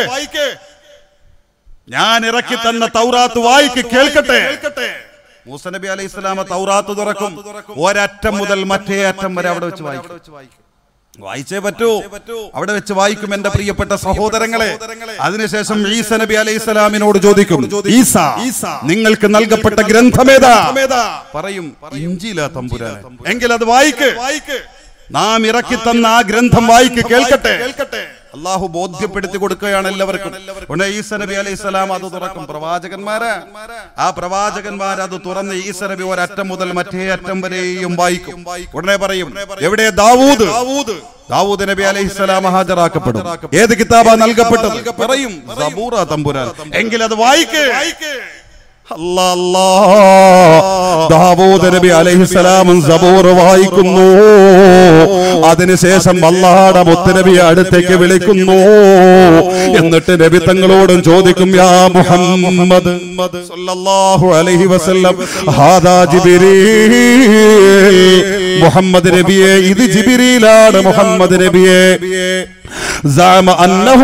ഞാൻ ഇറക്കി തന്ന തൗറാത്ത് വായിക്ക് കേൾക്കട്ടെ മൂസ നബി അലൈഹി സ്വലാമ തൗറാത്ത് തുറക്കും ഒരറ്റം മുതൽ മറ്റേ അറ്റം വരെ അവിടെ വെച്ച് വായിക്കും വായിച്ചേ പറ്റൂ അവിടെ വെച്ച് വായിക്കും എന്റെ പ്രിയപ്പെട്ട സഹോദരങ്ങളെ അതിനുശേഷം ഈസ നബി അലൈഹി സ്വലാമിനോട് ചോദിക്കും ഈസ നിങ്ങൾക്ക് നൽകപ്പെട്ട ഗ്രന്ഥമേതാ പറയും ഇഞ്ചില തമ്പുരാൻ എങ്കിൽ അത് വായിക്ക് നാം ഇറക്കി തന്ന ആ ഗ്രന്ഥം വായിക്ക് കേൾക്കട്ടെ അള്ളാഹു ബോധ്യപ്പെടുത്തി കൊടുക്കുകയാണ് എല്ലാവർക്കും ഉടനെ ഈസ നബി അലൈഹി സ്വലാം അത് തുറക്കും പ്രവാചകന്മാര് ആ പ്രവാചകന്മാർ അത് തുറന്ന് ഈസ നബി ഒരറ്റം മുതൽ മറ്റേ അറ്റം വരെയും വായിക്കും ഉടനെ പറയും എവിടെ ദാവൂദ് ദാവൂദ് നബി അലൈഹി സ്വലാം ഹാജരാക്കപ്പെടും ഏത് കിതാബാ നൽകപ്പെട്ടത് പറയും സബൂറ തമ്പുരാൻ എങ്കിൽ അത് വായിക്ക് അല്ലാ, അല്ലാ. ദാവൂദ് നബി അലൈഹിസ്സലാമും സബൂർ വായിക്കുന്നു അതിനുശേഷം അല്ലാടെ മുത്തുനബിയെ അടുത്തേക്ക് വിളിക്കുന്നു എന്നിട്ട് നബി തങ്ങളോടും ചോദിക്കും യാ മുഹമ്മദ് സല്ലല്ലാഹു അലൈഹി വസല്ലം ഹാദാ ജിബ്രീൽ മുഹമ്മദ് നബിയെ ഇത് ജിബ്രീലാണ് മുഹമ്മദ് നബിയെ زعم أنه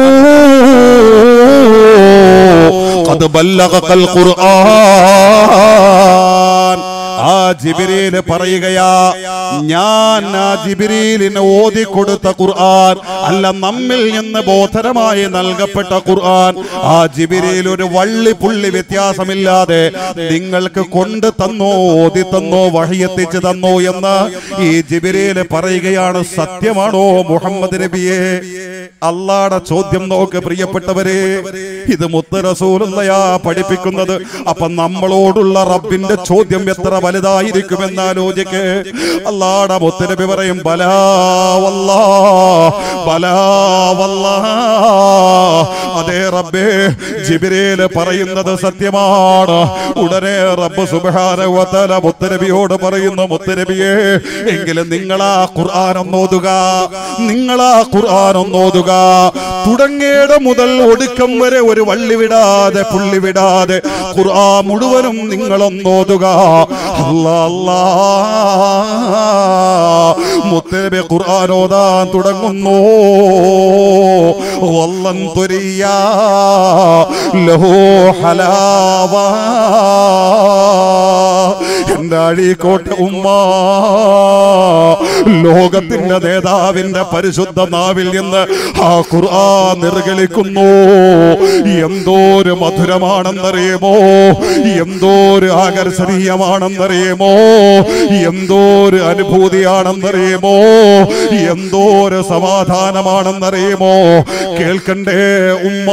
قد بلغك القرآن ആ ജിബിരിയില് പറയുകയാ ഞാൻ ആ ജിബിരിയിലിന് ഓതി കൊടുത്ത ഖുർആൻ അല്ല നമ്മിൽ നിന്ന് ബോധനമായി നൽകപ്പെട്ട ഖുർആൻ ആ ജിബിരിയിൽ ഒരു വള്ളി പുള്ളി വ്യത്യാസമില്ലാതെ നിങ്ങൾക്ക് കൊണ്ട് തന്നോ ഓതി തന്നോ വഴിയെത്തിച്ചു തന്നോ എന്ന് ഈ ജിബിരിയില് പറയുകയാണ് സത്യമാണോ മുഹമ്മദ് നബിയെ അള്ളാടെ ചോദ്യം നോക്ക് പ്രിയപ്പെട്ടവരെ ഇത് മുത്ത് റസൂലുള്ളയാ പഠിപ്പിക്കുന്നത് അപ്പൊ നമ്മളോടുള്ള റബ്ബിന്റെ ചോദ്യം എത്ര വലുതായിരിക്കുമെന്ന് ആലോചിക്ക് അള്ളാടെ മുത്തനബി പറയും ബലാ വല്ലാ ബലാ വല്ലാ അതേ റബ്ബേ ജിബിരേല് പറയുന്നത് സത്യമാണ് ഉടനെ റബ്ബ് സുബ്ഹാനഹു വ തആല മുത്തനബിയോട് പറയുന്നു മുത്തനബിയെ എങ്കിലും നിങ്ങളാ ഖുർആൻ ഒന്നോതുക നിങ്ങളാ ഖുർആൻ ഒന്നോതുക തുടങ്ങേട മുതൽ ഒടുക്കം വരെ ഒരു വള്ളി വിടാതെ പുള്ളി വിടാതെ ഖുർആൻ മുഴുവനും നിങ്ങളൊന്നോതുക അല്ലാ അല്ലാ മുത്തനബി ഖുർആൻ ഓതാൻ തുടങ്ങുന്നു വല്ലൻ തുരിയ ലഹു ഹലാവ എന്റെ അഴീക്കോട്ടെ ഉമ്മ ലോകത്തിന്റെ നേതാവിന്റെ പരിശുദ്ധ നാവിൽ നിന്ന് ആ ഖുർആൻ നിർഗളിക്കുന്നു എന്തോരു മധുരമാണെന്നറിയുമോ എന്തോരു ആകർഷണീയമാണെന്നറിയുമോ എന്തോരു അനുഭൂതിയാണെന്നറിയുമോ എന്തോരു സമാധാനമാണെന്നറിയുമോ കേൾക്കണ്ടേ ഉമ്മ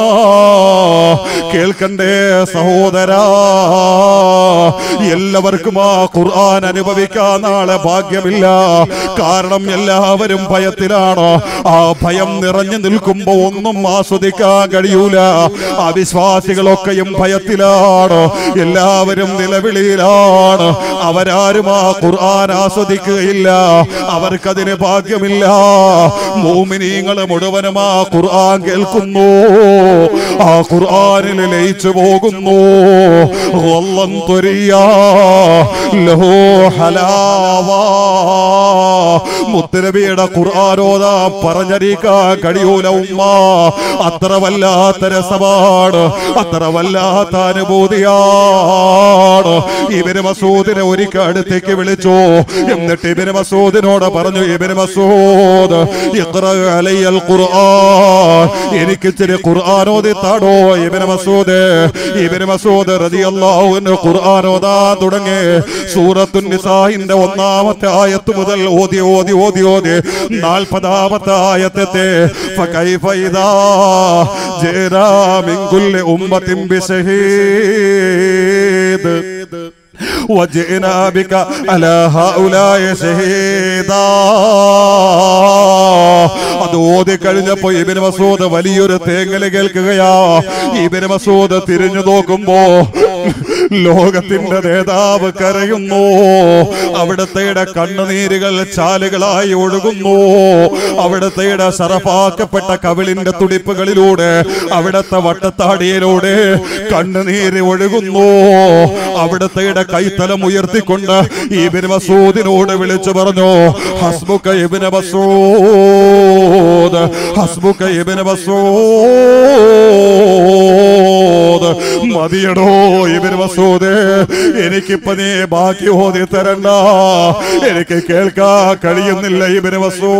കേൾക്കണ്ടേ സഹോദരാ എല്ലാവർക്കും ആ ഖുർആൻ അനുഭവിക്കാൻ നാളെ ഭാഗ്യമില്ല കാരണം എല്ലാവരും ഭയത്തിലാണ് ആ ഭയം നിറഞ്ഞു നിൽക്കുമ്പോ ഒന്നും ആസ്വദിക്കാൻ കഴിയൂല ആ വിശ്വാസികളൊക്കെയും ഭയത്തിലാണ് എല്ലാവരും നിലവിളിയിലാണ് അവരാരും ആ ഖുർആൻ ആസ്വദിക്കുകയില്ല അവർക്കതിന് ഭാഗ്യമില്ല മോമിനീങ്ങൾ മുഴുവനും ആ ഖുർആൻ കേൾക്കുന്നു ആ ഖുർആനിൽ ലയിച്ചു പോകുന്നു വല്ലം ത്വരിയാ ലഹു ഹലാവാ മുത്തനബിയുടെ ഖുർആാനോദാ പറഞ്ഞറിയിക്കാൻ കഴിയൂല ഉമ്മ അത്ര വല്ലാത്ത രസമാണ് അത്ര വല്ലാത്ത അനുഭൂതിയാണ് ഇവര് മസൂദിനെ ഒരിക്കൽ അടുത്തേക്ക് വിളിച്ചു എന്നിട്ട് ഇവര് മസൂദിനോട് പറഞ്ഞു ഇവര് മസൂദ് ഇഖ്റ അലയ്യൽ ഖുർആൻ എനിക്ക് ഇച്ചിരി ഖുർആൻ ഓതിത്താടോ ഇവര് മസൂദ് ഇവര് മസൂദ് റളിയല്ലാഹു അൻഹു ഖുർആൻ ഓതാൻ തുടങ്ങി സൂറത്തുൻ നിസാഹിന്റെ ഒന്നാമത്തെ ആയത്ത് മുതൽ ഓതി ഓതി ഓതി ഓതി നാൽപ്പതാമത്തെ ആയത്തെ فكيف إذا جئنا من كل أمة بشهيد وجئنا بك على هؤلاء شهيدا അത് ഓതി കഴിഞ്ഞപ്പോ ഇബിന് മസൂദ് വലിയൊരു തേങ്ങല് കേൾക്കുകയാ ഇബിന് മസൂദ് തിരിഞ്ഞു നോക്കുമ്പോ ലോകത്തിന്റെ നേതാവ് കരയുന്നു അവിടത്തെ കണ്ണുനീരുകൾ ചാലുകളായി ഒഴുകുന്നു അവിടത്തെ സറഫാക്കപ്പെട്ട കവിളിന്റെ തുടിപ്പുകളിലൂടെ അവിടത്തെ വട്ടത്താടിയിലൂടെ കണ്ണുനീര് ഒഴുകുന്നു അവിടത്തെ കൈത്തലം ഉയർത്തിക്കൊണ്ട് ഇബിന് മസൂദിനോട് വിളിച്ചു പറഞ്ഞു ഹസ്ബുക്ക ഇബിന് മസൂദ് ഹസ്ബുക്ക ഇബിന് മസൂദ് മതിയടോ ഇവര് മസൂദ് എനിക്കിപ്പോ നീ ബാക്കി ഓതി തരണ്ട എനിക്ക് കേൾക്കാൻ കഴിയുന്നില്ല ഇവര്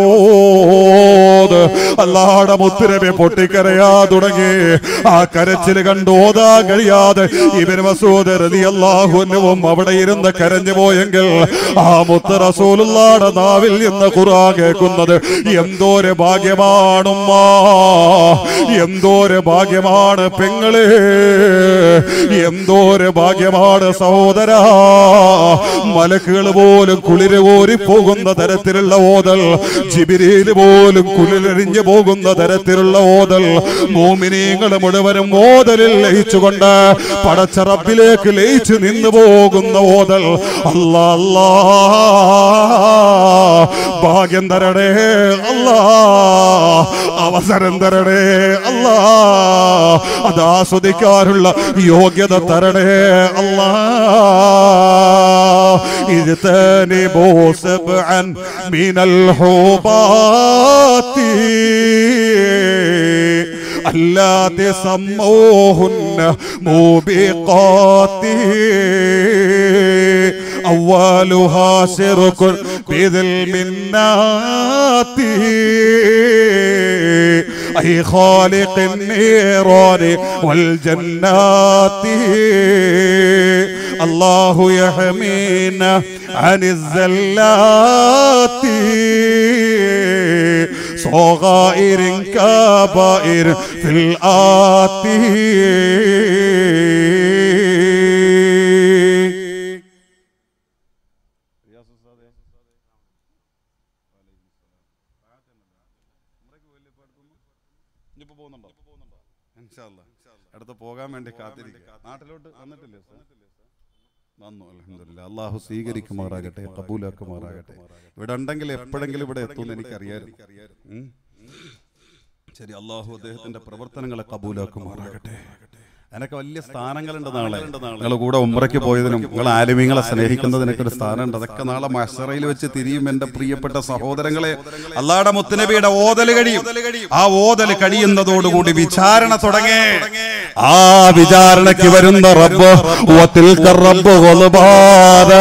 മസൂദ് അല്ലാടെ മുത്തുരവെ പൊട്ടിക്കരയാ തുടങ്ങി ആ കരച്ചില് കണ്ട് ഓതാൻ കഴിയാതെ ഇവര് മസൂദ് റളിയല്ലാഹുവിനും അവിടെ ഇരുന്ന് കരഞ്ഞു പോയെങ്കിൽ ആ മുത്ത് റസൂലുള്ളാടെ നാവിൽ നിന്ന് ഖുർആൻ കേൾക്കുന്നത് എന്തോര് ഭാഗ്യമാണുമ്മ എന്തോര് ഭാഗ്യമാണ് പെങ്ങളെ എന്തോര് ഭാഗ്യമാണ് സഹോദര മലക്കുകൾ പോലും കുളിര് കോരി പോകുന്ന തരത്തിലുള്ള ഓതൽ ജിബിരിയിൽ പോലും കുളിരറിഞ്ഞു പോകുന്ന തരത്തിലുള്ള ഓതൽ മോമിനീങ്ങൾ മുഴുവനും ഓതലിൽ ലയിച്ചുകൊണ്ട് പടച്ച റബ്ബിലേക്ക് ലയിച്ചു നിന്നു പോകുന്ന ഓതൽ അല്ലാ അല്ലാ ഭാഗ്യം തരണേ അല്ലാ അവസരം തരണേ അല്ലാ അത് ആസ്വദിക്കാനുള്ള യോഗ്യത തരണേ അല്ലാ اجتنبوا سبعا من الحوبات اللاتي سموهن موبقات أولها شرك بذي المنات أي خالق النيران والجنات الله يحمينا عن الزلات صغائر كبائر في الآتي അടുത്ത് പോകാൻ വേണ്ടി കാത്തിരിക്കുക നാട്ടിലോട്ട് വന്നിട്ടില്ലേ സാർ? വന്നു അൽഹംദുലില്ലാ അള്ളാഹു സ്വീകരിക്കുമാറാകട്ടെ കബൂലാക്കുമാറാകട്ടെ ഇവിടെ ഉണ്ടെങ്കിൽ എപ്പോഴെങ്കിലും ഇവിടെ എത്തുമെന്ന് എനിക്കറിയായിരുന്നു ഉം. ശരി അള്ളാഹു അദ്ദേഹത്തിന്റെ പ്രവർത്തനങ്ങളെ കബൂലാക്കുമാറാകട്ടെ അതിനൊക്കെ വലിയ സ്ഥാനങ്ങളുണ്ട് നാളെ നിങ്ങൾ കൂടെ ഉമ്രയ്ക്ക് പോയതിനും നിങ്ങൾ ആലിമീങ്ങളെ സ്നേഹിക്കുന്നതിനൊക്കെ ഒരു സ്ഥാനമുണ്ട് അതൊക്കെ നാളെ മഷറയിൽ വെച്ച് തിരിയും എന്റെ പ്രിയപ്പെട്ട സഹോദരങ്ങളെ അള്ളാടെ മുത്തുനബിയുടെ ഓതല് കഴിയും ആ ഓതല് കഴിയുന്നതോടുകൂടി വിചാരണ തുടങ്ങേ ആ വിചാരണയ്ക്ക് വരുന്ന റബ്ബ് വത്തിൽക്ക റബ്ബ് ഗളുബാന.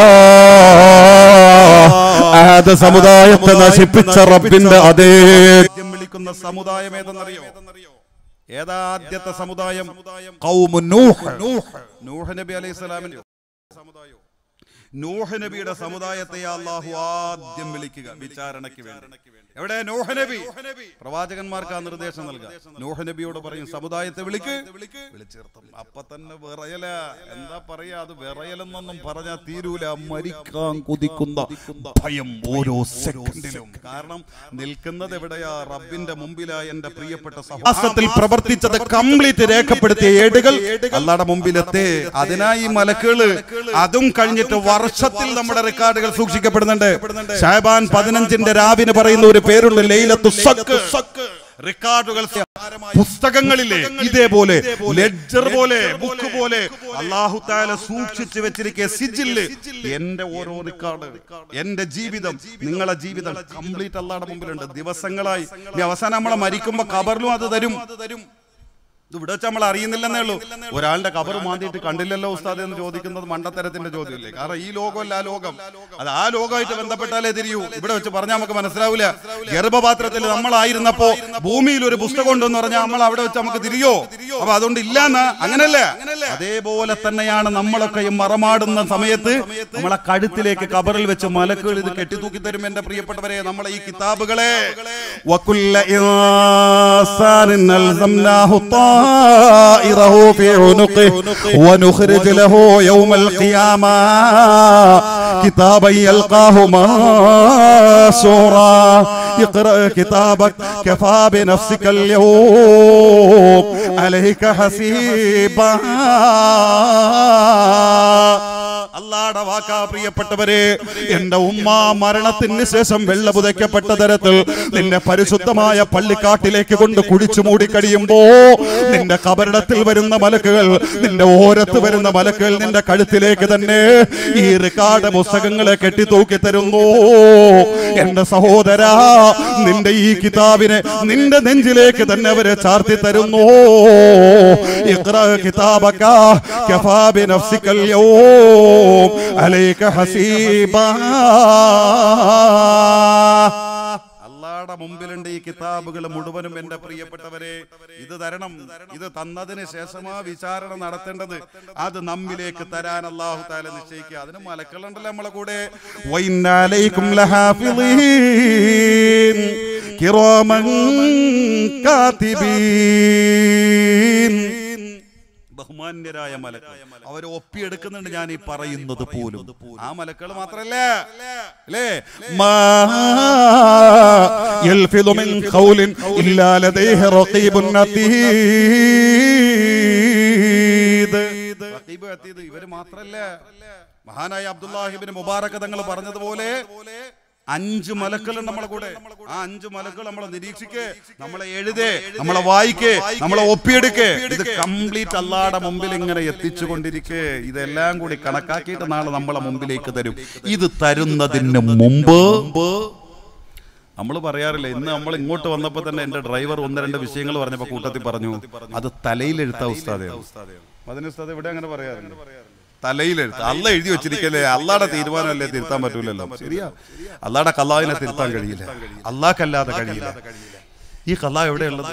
ആദ സമുദായത്തെ നശിപ്പിച്ച റബ്ബിന്റെ അതേ ആദ്യം വിളിക്കുന്ന സമുദായം ഏതെന്നറിയോ ഏതാ ആദ്യത്തെ സമുദായം ഖൗമു നൂഹ് നൂഹ് നബി അലൈഹി സ്വലാമിന്റെ സമുദായം നൂഹ് നബിയുടെ സമുദായത്തെ അള്ളാഹു ആദ്യം വിളിക്കുക വിചാരണയ്ക്ക് വേണ്ടി എവിടെ നൂഹ് നബി പ്രവാചകന്മാർക്ക് ആ നിർദ്ദേശം നൽകുക നൂഹ് നബിയോട് പറയും സമുദായത്തെ വിളിക്ക് വിളിച്ചേർത്തും അപ്പൊ തന്നെ വിറയല എന്താ പറയാ അത് വിറയലെന്നൊന്നും പറഞ്ഞാൽ തീരൂല മരിക്കാൻ കൊതിക്കുന്ന ഭയം ഓരോ സെക്കൻഡിലും കാരണം നിൽക്കുന്നത് എവിടെയാ റബ്ബിന്റെ മുമ്പിലാ എന്റെ പ്രിയപ്പെട്ട സഹവാസത്തിൽ പ്രവർത്തിച്ചത് കംപ്ലീറ്റ് രേഖപ്പെടുത്തിയ ഏടുകൾ അല്ലാടെ മുമ്പിലെത്തേ അതിനായി മലക്കുകള് അതും കഴിഞ്ഞിട്ട് വർഷത്തിൽ നമ്മുടെ റെക്കോർഡുകൾ സൂക്ഷിക്കപ്പെടുന്നുണ്ട് ഷാബാൻ പതിനഞ്ചിന്റെ രാവിന് പറയുന്ന ഒരു പേരുണ്ട് ലൈലത്തു സക്ക് റെക്കോർഡുകൾ പുസ്തകങ്ങളിലെ ഇതേപോലെ ലെഡ്ജർ പോലെ ബുക്ക് പോലെ അള്ളാഹു താല സൂക്ഷിച്ചു വെച്ചിരിക്കെ സിജില് എന്റെ ഓരോ റെക്കോർഡ് എന്റെ ജീവിതം നിങ്ങളെ ജീവിതം കംപ്ലീറ്റ് അള്ളാടെ മുമ്പിലുണ്ട് ദിവസങ്ങളായി ഇനി അവസാനം നമ്മളെ മരിക്കുമ്പോ കബറിലും അത് തരും ഇത് ഇവിടെ വെച്ച് നമ്മൾ അറിയുന്നില്ലെന്നേ ഉള്ളൂ ഒരാളുടെ കബർ മാന്തിയിട്ട് കണ്ടില്ലല്ലോ ഉസ്താദ് എന്ന് ചോദിക്കുന്നത് മണ്ടത്തരത്തിന്റെ ചോദ്യമല്ലേ കാരണം ഈ ലോകമല്ല ആ ലോകം അത് ആ ലോകമായിട്ട് ബന്ധപ്പെട്ടാലേ തിരിയൂ ഇവിടെ വെച്ച് പറഞ്ഞാൽ നമുക്ക് മനസ്സിലാവില്ല ഗർഭപാത്രത്തിൽ നമ്മളായിരുന്നപ്പോ ഭൂമിയിൽ ഒരു പുസ്തകം ഉണ്ടെന്ന് പറഞ്ഞാൽ നമ്മൾ അവിടെ വെച്ച് നമുക്ക് തിരിയോ അപ്പൊ അതുകൊണ്ട് ഇല്ലാന്ന് അങ്ങനല്ലേ അതേപോലെ തന്നെയാണ് നമ്മളൊക്കെ ഈ മറമാടുന്ന സമയത്ത് നമ്മളെ കഴുത്തിലേക്ക് കബറിൽ വെച്ച് മലക്കുകൾ ഇത് കെട്ടിത്തൂക്കി തരും എന്റെ പ്രിയപ്പെട്ടവരെ നമ്മളെ ഈ കിതാബുകളെ وكل إنسان ألزمناه طائره في عنقه ونخرج له يوم القيامة كتابا يلقاه منشورا اقرأ كتابك كفى بنفسك اليوم عليك حسيبا അള്ളാടെ വാക്കാ പ്രിയപ്പെട്ടവരെ എന്റെ ഉമ്മ മരണത്തിന് ശേഷം വെള്ള പുതയ്ക്കപ്പെട്ട തരത്തിൽ നിന്നെ പരിശുദ്ധമായ പള്ളിക്കാട്ടിലേക്ക് കൊണ്ട് കുടിച്ചു മൂടി കഴിയുമ്പോ നിന്റെ കബറിടത്തിൽ വരുന്ന മലക്കുകൾ നിന്റെ ഓരത്ത് വരുന്ന മലക്കുകൾ നിന്റെ കഴുത്തിലേക്ക് തന്നെ ഈ റിക്കാർഡ് പുസ്തകങ്ങളെ കെട്ടിത്തൂക്കി തരുന്നു എന്റെ സഹോദര നിന്റെ ഈ കിതാബിനെ നിന്റെ നെഞ്ചിലേക്ക് തന്നെ അവരെ ചാർത്തി തരുന്നു ഇഖ്റ കിതാബക കഫാ ബിനഫ്സിക്കൽ യൗം അലൈക ഹസീബാ അള്ളാടെ മുമ്പിലുണ്ട് ഈ കിതാബുകൾ മുഴുവനും എന്റെ പ്രിയപ്പെട്ടവരെ ഇത് തരണം ഇത് തന്നതിന് ശേഷമാ വിചാരണ നടത്തേണ്ടത് അത് നമ്മിലേക്ക് തരാൻ അള്ളാഹു താല നിശ്ചയിക്കുക അതിന് മലക്കളുണ്ടല്ലോ നമ്മളെ കൂടെ وإن عليكم لحافظين كراما كاتبين ബഹുമാന്യരായ മലക്കൾ അവർ ഒപ്പിയെടുക്കുന്നുണ്ട് ഞാൻ ഈ പറയുന്നത് പോലും ആ മലക്കൾ മാത്രല്ല അല്ലേ ما يلفظ من قول إلا لديه رقيب عتيد റഖീബ് അത്തീദ് ഇവര് മാത്രല്ല മഹാനായ അബ്ദുല്ലാഹിബിന് മുബാറക്ക് തങ്ങൾ പറഞ്ഞതുപോലെ അഞ്ച് മലക്കളുണ്ട് നമ്മളെ കൂടെ ആ അഞ്ച് മലക്കൾ നമ്മളെ നിരീക്ഷിക്കേ നമ്മളെ എഴുതേ നമ്മളെ വായിക്കേ നമ്മളെ ഒപ്പിയെടുക്കേ ഇത് കംപ്ലീറ്റ് അല്ലാടെ മുമ്പിൽ ഇങ്ങനെ എത്തിച്ചു കൊണ്ടിരിക്കേ ഇതെല്ലാം കൂടി കണക്കാക്കിയിട്ട് നാളെ നമ്മളെ മുമ്പിലേക്ക് തരും ഇത് തരുന്നതിന് മുമ്പ് നമ്മൾ പറയാറില്ല ഇന്ന് നമ്മൾ ഇങ്ങോട്ട് വന്നപ്പോൾ തന്നെ എന്റെ ഡ്രൈവർ ഒന്ന് രണ്ട് വിഷയങ്ങൾ പറഞ്ഞപ്പോൾ കൂട്ടത്തിൽ പറഞ്ഞു അത് തലയിലെഴുത്ത ഉസ്താദയാണ് അതിന് ഉസ്താദ് ഇവിടെ അങ്ങനെ പറയാറുണ്ട് തലയിലെഴുത്ത് അല്ല എഴുതി വെച്ചിരിക്കല്ലേ അള്ളാടെ തീരുമാനമല്ലേ തിരുത്താൻ പറ്റൂലല്ലോ ശരിയാ അള്ളാടെ കല്ലാവിനെ തിരുത്താൻ കഴിയില്ല അള്ളാഹ്ക്കല്ലാതെ കഴിയില്ല ഈ കല്ല എവിടെയുള്ളത്